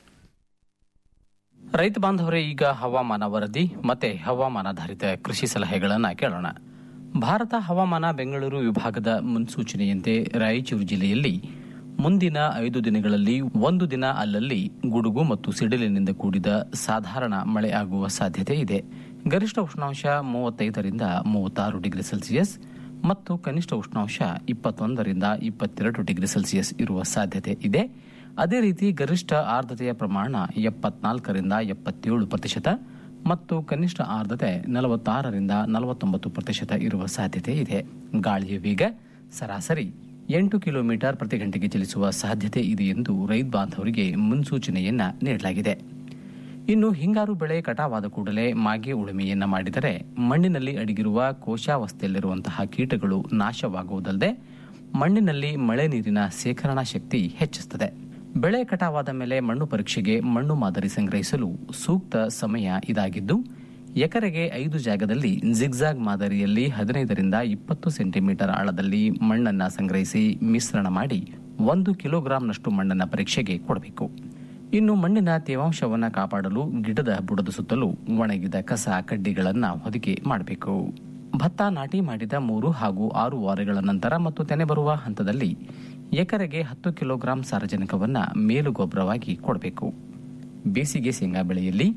ರೈತ ಬಾಂಧವರೇ ಈಗ ಹವಾಮಾನ ವರದಿ ಮತ್ತೆ ಹವಾಮಾನಾಧಾರಿತ ಕೃಷಿ ಸಲಹೆಗಳನ್ನು ಕೇಳೋಣ ಭಾರತ ಹವಾಮಾನ ಬೆಂಗಳೂರು ವಿಭಾಗದ ಮುನ್ಸೂಚನೆಯಂತೆ ರಾಯಚೂರು ಜಿಲ್ಲೆಯಲ್ಲಿ ಮುಂದಿನ ಐದು ದಿನಗಳಲ್ಲಿ ಒಂದು ದಿನ ಅಲ್ಲಲ್ಲಿ ಗುಡುಗು ಮತ್ತು ಸಿಡಿಲಿನಿಂದ ಕೂಡಿದ ಸಾಧಾರಣ ಮಳೆ ಆಗುವ ಸಾಧ್ಯತೆ ಇದೆ ಗರಿಷ್ಠ ಉಷ್ಣಾಂಶ ಮೂವತ್ತೈದರಿಂದ ಮೂವತ್ತಾರು ಡಿಗ್ರಿ ಸೆಲ್ಸಿಯಸ್ ಮತ್ತು ಕನಿಷ್ಠ ಉಷ್ಣಾಂಶ ಇಪ್ಪತ್ತೊಂದರಿಂದ ಇಪ್ಪತ್ತೆರಡು ಡಿಗ್ರಿ ಸೆಲ್ಸಿಯಸ್ ಇರುವ ಸಾಧ್ಯತೆ ಇದೆ ಅದೇ ರೀತಿ ಗರಿಷ್ಠ ಆರ್ದ್ರತೆಯ ಪ್ರಮಾಣ ಎಪ್ಪತ್ನಾಲ್ಕರಿಂದ ಎಪ್ಪತ್ತೇಳು ಪ್ರತಿಶತ ಮತ್ತು ಕನಿಷ್ಠ ಆರ್ದ್ರತೆ ನಲವತ್ತಾರರಿಂದ ನಲವತ್ತೊಂಬತ್ತು ಪ್ರತಿಶತ ಇರುವ ಸಾಧ್ಯತೆ ಇದೆ ಗಾಳಿಯ ವೇಗ ಸರಾಸರಿ ಎಂಟು ಕಿಲೋಮೀಟರ್ ಪ್ರತಿ ಗಂಟೆಗೆ ಚಲಿಸುವ ಸಾಧ್ಯತೆ ಇದೆ ಎಂದು ರೈತ ಬಾಂಧವರಿಗೆ ಮುನ್ಸೂಚನೆಯನ್ನ ನೀಡಲಾಗಿದೆ ಇನ್ನು ಹಿಂಗಾರು ಬೆಳೆ ಕಟಾವಾದ ಕೂಡಲೇ ಮಾಗೆ ಉಳುಮೆಯನ್ನ ಮಾಡಿದರೆ ಮಣ್ಣಿನಲ್ಲಿ ಅಡಗಿರುವ ಕೋಶಾವಸ್ಥೆಯಲ್ಲಿರುವಂತಹ ಕೀಟಗಳು ನಾಶವಾಗುವುದಲ್ಲದೆ ಮಣ್ಣಿನಲ್ಲಿ ಮಳೆ ನೀರಿನ ಸೇಖರಣಾ ಶಕ್ತಿ ಹೆಚ್ಚಿಸುತ್ತದೆ ಬೆಳೆ ಕಟಾವಾದ ಮೇಲೆ ಮಣ್ಣು ಪರೀಕ್ಷೆಗೆ ಮಣ್ಣು ಮಾದರಿ ಸಂಗ್ರಹಿಸಲು ಸೂಕ್ತ ಸಮಯ ಇದಾಗಿದ್ದು ಎಕರೆಗೆ ಐದು ಜಾಗದಲ್ಲಿ ಜಿಗ್ಜಾಗ್ ಮಾದರಿಯಲ್ಲಿ ಹದಿನೈದರಿಂದ ಇಪ್ಪತ್ತು ಸೆಂಟಿಮೀಟರ್ ಆಳದಲ್ಲಿ ಮಣ್ಣನ್ನ ಸಂಗ್ರಹಿಸಿ ಮಿಶ್ರಣ ಮಾಡಿ ಒಂದು ಕಿಲೋಗ್ರಾಂನಷ್ಟು ಮಣ್ಣನ್ನ ಪರೀಕ್ಷೆಗೆ ಕೊಡಬೇಕು ಇನ್ನು ಮಣ್ಣಿನ ತೇವಾಂಶವನ್ನು ಕಾಪಾಡಲು ಗಿಡದ ಬುಡದ ಸುತ್ತಲೂ ಒಣಗಿದ ಕಸ ಕಡ್ಡಿಗಳನ್ನ ಹೊದಿಕೆ ಮಾಡಬೇಕು ಭತ್ತ ನಾಟಿ ಮಾಡಿದ ಮೂರು ಹಾಗೂ ಆರು ವಾರಗಳ ನಂತರ ಮತ್ತು ತೆನೆ ಬರುವ ಹಂತದಲ್ಲಿ ಎಕರೆಗೆ ಹತ್ತು ಕಿಲೋಗ್ರಾಂ ಸಾರಜನಕವನ್ನ ಮೇಲು ಗೊಬ್ಬರವಾಗಿ ಕೊಡಬೇಕು ಬೇಸಿಗೆ ಶೇಂಗಾ ಬೆಳೆಯಲ್ಲಿ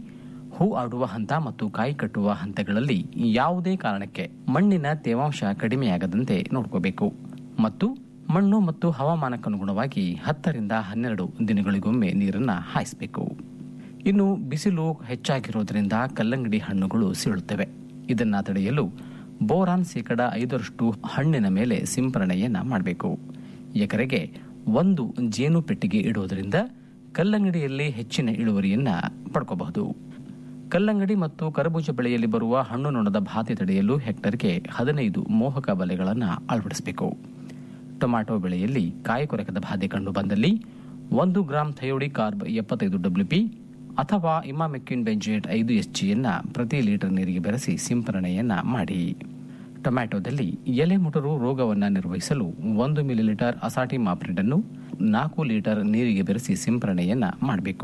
ಹೂ ಆಡುವ ಹಂತ ಮತ್ತು ಕಾಯಿ ಕಟ್ಟುವ ಹಂತಗಳಲ್ಲಿ ಯಾವುದೇ ಕಾರಣಕ್ಕೆ ಮಣ್ಣಿನ ತೇವಾಂಶ ಕಡಿಮೆಯಾಗದಂತೆ ನೋಡ್ಕೋಬೇಕು ಮತ್ತು ಮಣ್ಣು ಮತ್ತು ಹವಾಮಾನಕ್ಕನುಗುಣವಾಗಿ ಹತ್ತರಿಂದ ಹನ್ನೆರಡು ದಿನಗಳಿಗೊಮ್ಮೆ ನೀರನ್ನು ಹಾಯಿಸಬೇಕು ಇನ್ನು ಬಿಸಿಲು ಹೆಚ್ಚಾಗಿರೋದ್ರಿಂದ ಕಲ್ಲಂಗಡಿ ಹಣ್ಣುಗಳು ಸೀಳುತ್ತವೆ ಇದನ್ನ ತಡೆಯಲು ಬೋರಾನ್ ಶೇಕಡ ಐದರಷ್ಟು ಹಣ್ಣಿನ ಮೇಲೆ ಸಿಂಪರಣೆಯನ್ನ ಮಾಡಬೇಕು ಎಕರೆಗೆ ಒಂದು ಜೇನು ಪೆಟ್ಟಿಗೆ ಇಡುವುದರಿಂದ ಕಲ್ಲಂಗಡಿಯಲ್ಲಿ ಹೆಚ್ಚಿನ ಇಳುವರಿಯನ್ನ ಪಡ್ಕೋಬಹುದು ಕಲ್ಲಂಗಡಿ ಮತ್ತು ಕರಬೂಜ ಬೆಳೆಯಲ್ಲಿ ಬರುವ ಹಣ್ಣು ನೊಣದ ಬಾಧೆ ತಡೆಯಲು ಹೆಕ್ಟರ್ಗೆ ಹದಿನೈದು ಮೋಹಕ ಬಲೆಗಳನ್ನು ಅಳವಡಿಸಬೇಕು ಟೊಮ್ಯಾಟೊ ಬೆಳೆಯಲ್ಲಿ ಕಾಯಿ ಕೊರಕದ ಬಾಧೆ ಕಂಡು ಬಂದಲ್ಲಿ ಒಂದು ಗ್ರಾಂ ಥಯೋಡಿ ಕಾರ್ಬ್ ಎಪ್ಪತ್ತೈದು ಡಬ್ಲ್ಯೂಪಿ ಅಥವಾ ಇಮಾಮೆಕ್ಕಿನ್ ಬೆಂಜೇಟ್ ಐದು ಎಸ್ ಜಿಯನ್ನ ಪ್ರತಿ ಲೀಟರ್ ನೀರಿಗೆ ಬೆರೆಸಿ ಸಿಂಪರಣೆಯನ್ನ ಮಾಡಿ ಟೊಮ್ಯಾಟೊದಲ್ಲಿ ಎಲೆ ಮುಟರು ರೋಗವನ್ನು ನಿರ್ವಹಿಸಲು ಒಂದು ಮಿಲಿಲೀಟರ್ ಅಸಾಟಿ ಮಾಪ್ರಿಡ್ ಅನ್ನು ನಾಲ್ಕು ಲೀಟರ್ ನೀರಿಗೆ ಬೆರೆಸಿ ಸಿಂಪರಣೆಯನ್ನ ಮಾಡಬೇಕು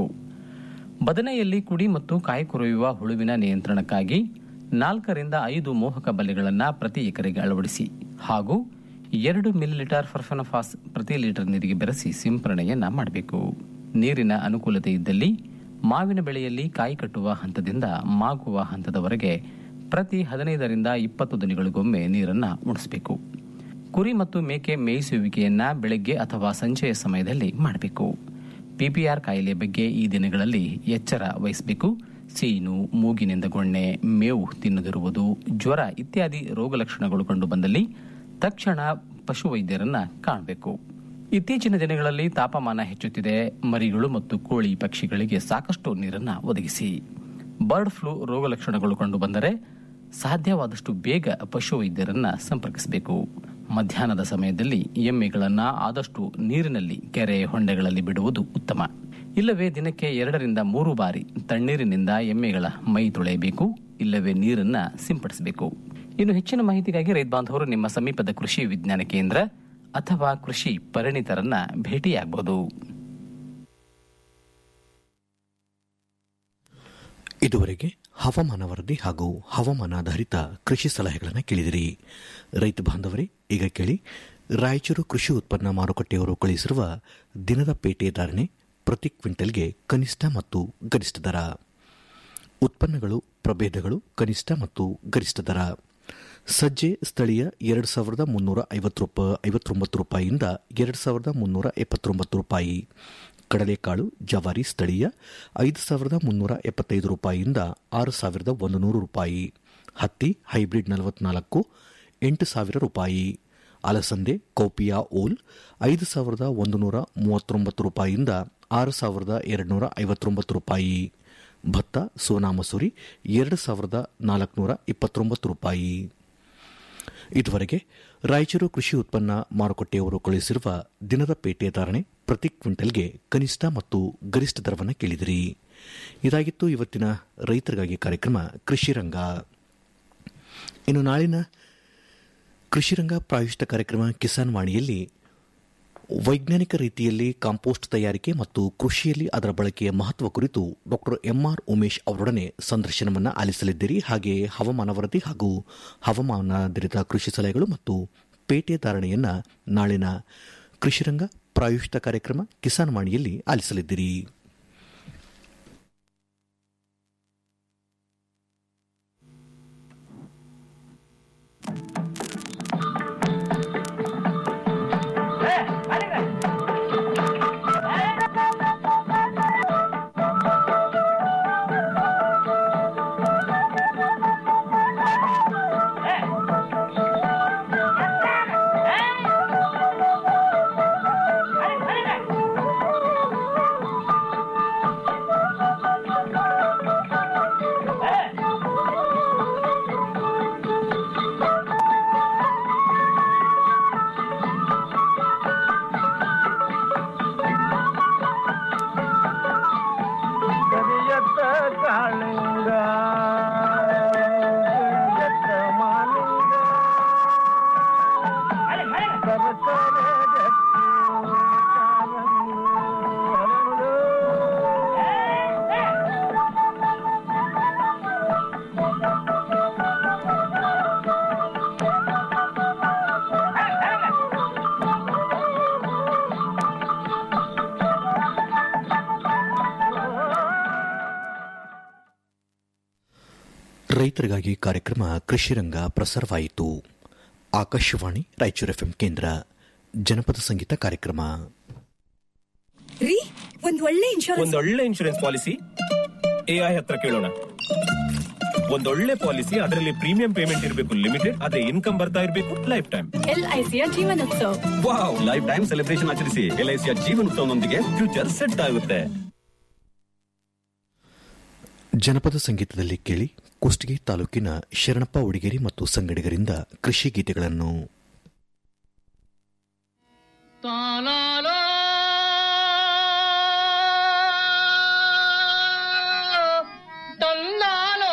ಬದನೆಯಲ್ಲಿ ಕುಡಿ ಮತ್ತು ಕಾಯಿ ಕೊರೆಯುವ ಹುಳುವಿನ ನಿಯಂತ್ರಣಕ್ಕಾಗಿ ನಾಲ್ಕರಿಂದ ಐದು ಮೋಹಕ ಬಲೆಗಳನ್ನು ಪ್ರತಿ ಎಕರೆಗೆ ಅಳವಡಿಸಿ ಹಾಗೂ ಎರಡು ಮಿಲಿಲೀಟರ್ ಫರ್ಫನಫಾಸ್ ಪ್ರತಿ ಲೀಟರ್ ನೀರಿಗೆ ಬೆರೆಸಿ ಸಿಂಪರಣೆಯನ್ನ ಮಾಡಬೇಕು ನೀರಿನ ಅನುಕೂಲತೆ ಇದ್ದಲ್ಲಿ ಮಾವಿನ ಬೆಳೆಯಲ್ಲಿ ಕಾಯಿ ಕಟ್ಟುವ ಹಂತದಿಂದ ಮಾಗುವ ಹಂತದವರೆಗೆ ಪ್ರತಿ ಹದಿನೈದರಿಂದ ಇಪ್ಪತ್ತು ದಿನಗಳಿಗೊಮ್ಮೆ ನೀರನ್ನು ಉಣಿಸಬೇಕು ಕುರಿ ಮತ್ತು ಮೇಕೆ ಮೇಯಿಸುವಿಕೆಯನ್ನ ಬೆಳಗ್ಗೆ ಅಥವಾ ಸಂಜೆಯ ಸಮಯದಲ್ಲಿ ಮಾಡಬೇಕು ಪಿಪಿಆರ್ ಕಾಯಿಲೆ ಬಗ್ಗೆ ಈ ದಿನಗಳಲ್ಲಿ ಎಚ್ಚರ ವಹಿಸಬೇಕು ಸೀನು ಮೂಗಿನಿಂದ ಗೊಣ್ಣೆ ಮೇವು ತಿನ್ನದಿರುವುದು ಜ್ವರ ಇತ್ಯಾದಿ ರೋಗ ಲಕ್ಷಣಗಳು ಕಂಡು ಬಂದಲ್ಲಿ ತಕ್ಷಣ ಪಶುವೈದ್ಯರನ್ನ ಕಾಣಬೇಕು ಇತ್ತೀಚಿನ ದಿನಗಳಲ್ಲಿ ತಾಪಮಾನ ಹೆಚ್ಚುತ್ತಿದೆ ಮರಿಗಳು ಮತ್ತು ಕೋಳಿ ಪಕ್ಷಿಗಳಿಗೆ ಸಾಕಷ್ಟು ನೀರನ್ನು ಒದಗಿಸಿ ಬರ್ಡ್ ಫ್ಲೂ ರೋಗ ಲಕ್ಷಣಗಳು ಕಂಡು ಬಂದರೆ ಸಾಧ್ಯವಾದಷ್ಟು ಬೇಗ ಪಶುವೈದ್ಯರನ್ನ ಸಂಪರ್ಕಿಸಬೇಕು ಮಧ್ಯಾಹ್ನದ ಸಮಯದಲ್ಲಿ ಎಮ್ಮೆಗಳನ್ನ ಆದಷ್ಟು ನೀರಿನಲ್ಲಿ ಕೆರೆ ಹೊಂಡೆಗಳಲ್ಲಿ ಬಿಡುವುದು ಉತ್ತಮ ಇಲ್ಲವೇ ದಿನಕ್ಕೆ ಎರಡರಿಂದ ಮೂರು ಬಾರಿ ತಣ್ಣೀರಿನಿಂದ ಎಮ್ಮೆಗಳ ಮೈ ತೊಳೆಯಬೇಕು ಇಲ್ಲವೇ ನೀರನ್ನ ಸಿಂಪಡಿಸಬೇಕು ಇನ್ನು ಹೆಚ್ಚಿನ ಮಾಹಿತಿಗಾಗಿ ರೈತ ಬಾಂಧವರು ನಿಮ್ಮ ಸಮೀಪದ ಕೃಷಿ ವಿಜ್ಞಾನ ಕೇಂದ್ರ ಅಥವಾ ಕೃಷಿ ಪರಿಣಿತರನ್ನ ಭೇಟಿಯಾಗಬಹುದು ಇದುವರೆಗೆ ಹವಾಮಾನ ವರದಿ ಹಾಗೂ ಹವಾಮಾನಾಧಾರಿತ ಕೃಷಿ ಸಲಹೆಗಳನ್ನು ಕೇಳಿದಿರಿ ರೈತ ಬಾಂಧವರೇ ಈಗ ಕೇಳಿ ರಾಯಚೂರು ಕೃಷಿ ಉತ್ಪನ್ನ ಮಾರುಕಟ್ಟೆಯವರು ಕಳುಹಿಸಿರುವ ದಿನದ ಪೇಟೆ ಧಾರಣೆ ಪ್ರತಿ ಕ್ವಿಂಟಲ್ಗೆ ಕನಿಷ್ಠ ಮತ್ತು ಗರಿಷ್ಠ ದರ ಉತ್ಪನ್ನಗಳು ಪ್ರಭೇದಗಳು ಕನಿಷ್ಠ ಮತ್ತು ಗರಿಷ್ಠ ದರ ಸಜ್ಜೆ ಸ್ಥಳೀಯ ಎರಡು ಸಾವಿರದ ಮುನ್ನೂರ ಐವತ್ತು ರೂಪಾಯಿ ಐವತ್ತೊಂಬತ್ತು ರೂಪಾಯಿಯಿಂದ ಎರಡು ಸಾವಿರದ ಮುನ್ನೂರ ಎಪ್ಪತ್ತೊಂಬತ್ತು ರೂಪಾಯಿ ಕಡಲೆಕಾಳು ಜವಾರಿ ಸ್ಥಳೀಯ ಐದು ಸಾವಿರದ ಮುನ್ನೂರ ಎಪ್ಪತ್ತೈದು ರೂಪಾಯಿಯಿಂದ ಆರು ಸಾವಿರದ ಒಂದು ನೂರು ರೂಪಾಯಿ ಹತ್ತಿ ಹೈಬ್ರಿಡ್ ನಲವತ್ನಾಲ್ಕು ಎಂಟು ಸಾವಿರ ರೂಪಾಯಿ ಅಲಸಂದೆ ಕೋಪಿಯಾ ಓಲ್ ಐದು ಸಾವಿರದ ಒಂದು ನೂರ ಮೂವತ್ತೊಂಬತ್ತು ರೂಪಾಯಿಯಿಂದ ಆರು ಸಾವಿರದ ಎರಡುನೂರ ಐವತ್ತೊಂಬತ್ತು ರೂಪಾಯಿ ಭತ್ತ ಸೋನಾ ಮಸೂರಿ ಎರಡು ಸಾವಿರದ ನಾಲ್ಕುನೂರ ಇಪ್ಪತ್ತೊಂಬತ್ತು ರೂಪಾಯಿ ಇದುವರೆಗೆ ರಾಯಚೂರು ಕೃಷಿ ಉತ್ಪನ್ನ ಮಾರುಕಟ್ಟೆಯವರು ಕಳುಹಿಸಿರುವ ದಿನದ ಪೇಟೆ ಧಾರಣೆ ಪ್ರತಿ ಕ್ವಿಂಟಲ್ಗೆ ಕನಿಷ್ಠ ಮತ್ತು ಗರಿಷ್ಠ ದರವನ್ನು ಕೇಳಿದಿರಿ ಇದಾಗಿತ್ತು ಇವತ್ತಿನ ರೈತರಿಗಾಗಿ ಕಾರ್ಯಕ್ರಮ ಕೃಷಿ ರಂಗ ಇನ್ನು ನಾಳಿನ ಕೃಷಿರಂಗ ಪ್ರಾಯುಷ್ಠ ಕಾರ್ಯಕ್ರಮ ಕಿಸಾನ್ ವಾಣಿಯಲ್ಲಿ ವೈಜ್ಞಾನಿಕ ರೀತಿಯಲ್ಲಿ ಕಾಂಪೋಸ್ಟ್ ತಯಾರಿಕೆ ಮತ್ತು ಕೃಷಿಯಲ್ಲಿ ಅದರ ಬಳಕೆಯ ಮಹತ್ವ ಕುರಿತು ಡಾಕ್ಟರ್ ಎಂಆರ್ ಉಮೇಶ್ ಅವರೊಡನೆ ಸಂದರ್ಶನವನ್ನು ಆಲಿಸಲಿದ್ದೀರಿ ಹಾಗೆ ಹವಾಮಾನ ವರದಿ ಹಾಗೂ ಹವಾಮಾನಾಧಾರಿತ ಕೃಷಿ ಸಲಹೆಗಳು ಮತ್ತು ಪೇಟೆ ಧಾರಣೆಯನ್ನು ನಾಳಿನ ಕೃಷಿರಂಗ ಪ್ರಾಯುಷ್ಠ ಕಾರ್ಯಕ್ರಮ ಕಿಸಾನ್ ವಾಣಿಯಲ್ಲಿ ಆಲಿಸಲಿದ್ದೀರಿ ರೈತರಿಗಾಗಿ ಕಾರ್ಯಕ್ರಮ ಕೃಷಿರಂಗ ಪ್ರಸಾರವಾಯಿತು ಆಕಾಶವಾಣಿ ರಾಯಚೂರು ಎಫ್ಎಂ ಕೇಂದ್ರ ಜನಪದ ಸಂಗೀತ ಕಾರ್ಯಕ್ರಮ ರೀ ಒಂದ್ ಒಳ್ಳೆ ಇನ್ಶೂರೆನ್ಸ್ ಒಂದೊಳ್ಳೆ ಇನ್ಶೂರೆನ್ಸ್ ಪಾಲಿಸಿ ಎಐ ಹತ್ರ ಕೇಳೋಣ ಒಂದೊಳ್ಳೆ ಪಾಲಿಸಿ ಅದರಲ್ಲಿ ಪ್ರೀಮಿಯಂ ಪೇಮೆಂಟ್ ಇರಬೇಕು ಲಿಮಿಟೆಡ್ ಅದೇ ಇನ್ಕಮ್ ಬರ್ತಾ ಇರಬೇಕು ಲೈಫ್ ಟೈಮ್ ಎಲ್ಐಸಿಯ Jeevan Utsav wow life time celebration ಆಚರಿಸಿ ಎಲ್ಐಸಿಯ ಜೀವನೋತ್ಸವನೊಂದಿಗೆ ಫ್ಯೂಚರ್ ಸೆಟ್ ಆಗುತ್ತೆ ಜನಪದ ಸಂಗೀತದಲ್ಲಿ ಕೇಳಿ ಕುಷ್ಟಗಿ ತಾಲೂಕಿನ ಶರಣಪ್ಪ ಉಡಿಗೇರಿ ಮತ್ತು ಸಂಗಡಿಗರಿಂದ ಕೃಷಿ ಗೀತೆಗಳನ್ನು ತಾನಾಲೋ ತಂದಾಲೋ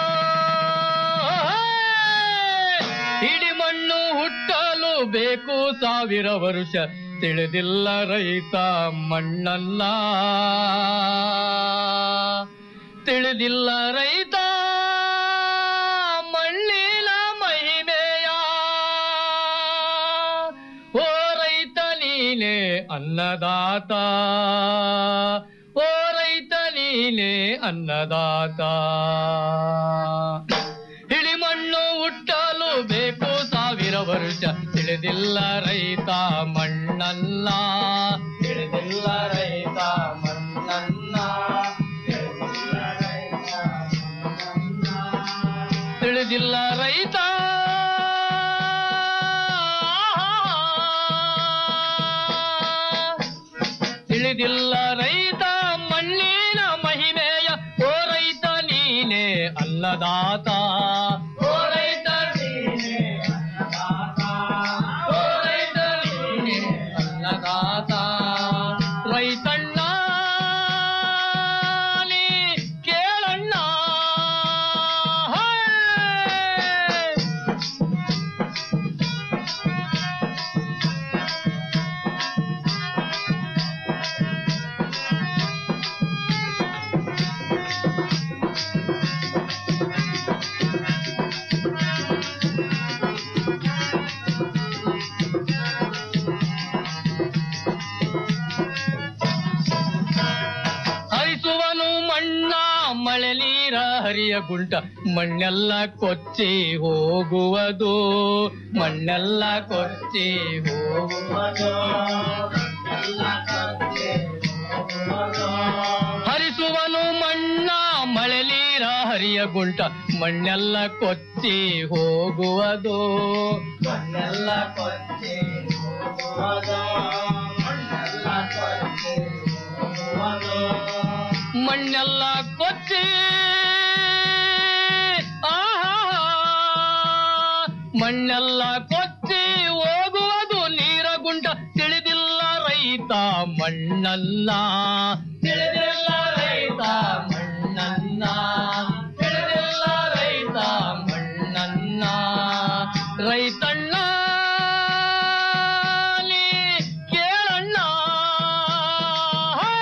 ಇಡಿ ಮಣ್ಣು ಹುಟ್ಟಲು ಬೇಕು ಸಾವಿರ ವರ್ಷ ತಿಳಿದಿಲ್ಲ ರೈತ ಮಣ್ಣಲ್ಲ ತಿಳಿದಿಲ್ಲ ರೈತ ಮಣ್ಣಿನ ಮಹಿಮೆಯ ಓ ರೈತ ನೀನೆ ಅನ್ನದಾತ ಓ ರೈತ ನೀನೆ ಅನ್ನದಾತ ಇಳಿ ಮಣ್ಣು ಹುಟ್ಟಲು ಬೇಕು ಸಾವಿರ ವರ್ಷ ತಿಳಿದಿಲ್ಲ ರೈತ ಮಣ್ಣಲ್ಲ ತಿಳಿದಿಲ್ಲ ರೈತ ಮಣ್ಣಲ್ಲ ತಿಳಿದಿಲ್ಲ ರೈತ ಮಣ್ಣಲ್ಲ. ತಿಳಿದಿಲ್ಲ ರೈತ ತಿಳಿದಿಲ್ಲ ರೈತ ಮಣ್ಣಿನ ಮಹಿಮೆಯ ಓ ರೈತ ನೀನೆ ಅನ್ನದಾತ ಓ ರೈತ ನೀನೆ ಅನ್ನದಾತ. ಓ ರೈತ ನೀನೆ ಅನ್ನದಾತ ರೈತಣ್ಣ ನೀ ಕೇಳಣ್ಣ ಹೇ! ಹರಿಸುವನು ಮಣ್ಣ ಮಳೆ ನೀರ ಹರಿಯ ಗುಂಟ ಮಣ್ಣೆಲ್ಲ ಕೊಚ್ಚಿ ಹೋಗುವುದು ಮಣ್ಣೆಲ್ಲ ಕೊಚ್ಚಿ ಹೋಗುವುದು ಹರಿಸುವನು ಮಣ್ಣ ಮಳೆ ನೀರ ಹರಿಯ ಗುಂಟ ಮಣ್ಣೆಲ್ಲ ಕೊಚ್ಚಿ ಹೋಗುವುದು ಮಣ್ಣೆಲ್ಲ ಕೊಚ್ಚಿ ಹೋಗುವುದು ಮಣ್ಣೆಲ್ಲ ಕೊಚ್ಚಿ ಮಣ್ಣೆಲ್ಲ ಕೊಚ್ಚಿ ಆಹಾ ಮಣ್ಣೆಲ್ಲ ಕೊಚ್ಚಿ ಹೋಗುವುದು ನೀರ ಗುಂಟ ತಿಳಿದಿಲ್ಲ ರೈತ ಮಣ್ಣಲ್ಲ ತಿಳಿದಿಲ್ಲ ರೈತ ಮಣ್ಣನ್ನ ತಿಳಿದಿಲ್ಲ ರೈತ ಮಣ್ಣನ್ನ ರೈತಣ್ಣ ನೀ ಕೇಳಣ್ಣ ಹೇ!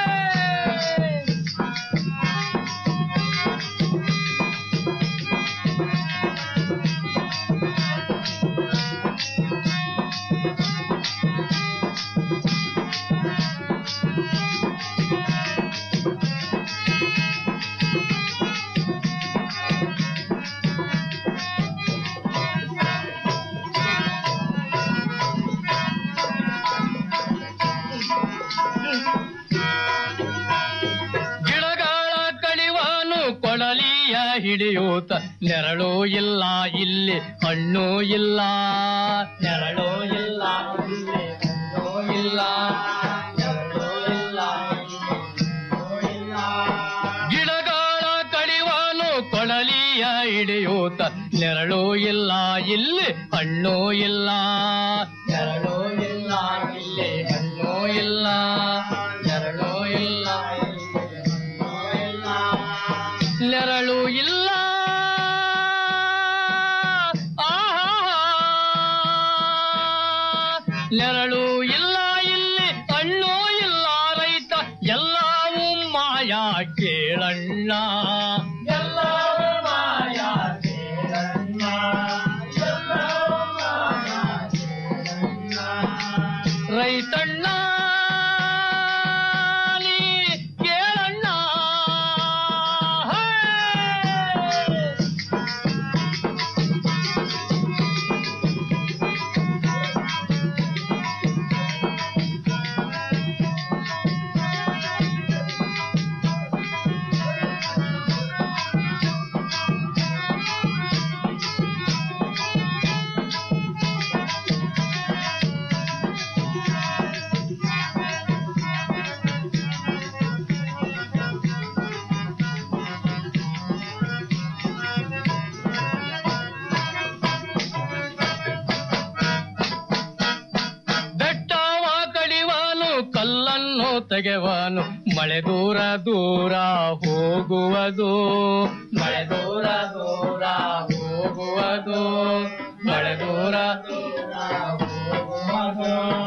ಗಿಡಗಳ ಕಡಿವಾನು ಕೊಡಲಿಯ ಹಿಡಿಯೂತ ನೆರಳು ಇಲ್ಲ ಇಲ್ಲಿ ಹಣ್ಣು ಇಲ್ಲ ನೆರಳು ಇಲ್ಲ ಇಲ್ಲಿ ಹಣ್ಣು ಇಲ್ಲ ನೆರಳು ಇಲ್ಲ ಇಲ್ಲಿ ಹಣ್ಣು ಇಲ್ಲ. ಗಿಡಗಳ ಕಡಿವಾನು ಕೊಡಲಿಯ ಹಿಡಿಯೂತ ನೆರಳು ಇಲ್ಲ ಇಲ್ಲಿ ಹಣ್ಣು ಇಲ್ಲ ನೆರಳು ಇಲ್ಲ ಇಲ್ಲಿ ಹಣ್ಣು ಇಲ್ಲ ನೆರಳು ಇಲ್ಲ ನೆರಳು ಇಲ್ಲ ಆಹಾ ನೆರಳು ಇಲ್ಲ ಇಲ್ಲಿ ಹಣ್ಣು ಇಲ್ಲ ರೈತ ಎಲ್ಲವೂ ಮಾಯ ಕೇಳಣ್ಣ ಎಲ್ಲವೂ ಮಾಯ ಕೇಳಣ್ಣ ಎಲ್ಲವೂ ಮಾಯ ಕೇಳಣ್ಣ. ರೈತಣ್ಣ ನೀ ಕೇಳಣ್ಣ ಹೇ! ತೆಗೆವನು ಮಳೆ ದೂರ ದೂರ ಹೋಗುವುದು ಮಳೆ ದೂರ ದೂರ ಹೋಗುವುದು ಮಳೆ ದೂರ ದೂರ ಹೋಗುವುದು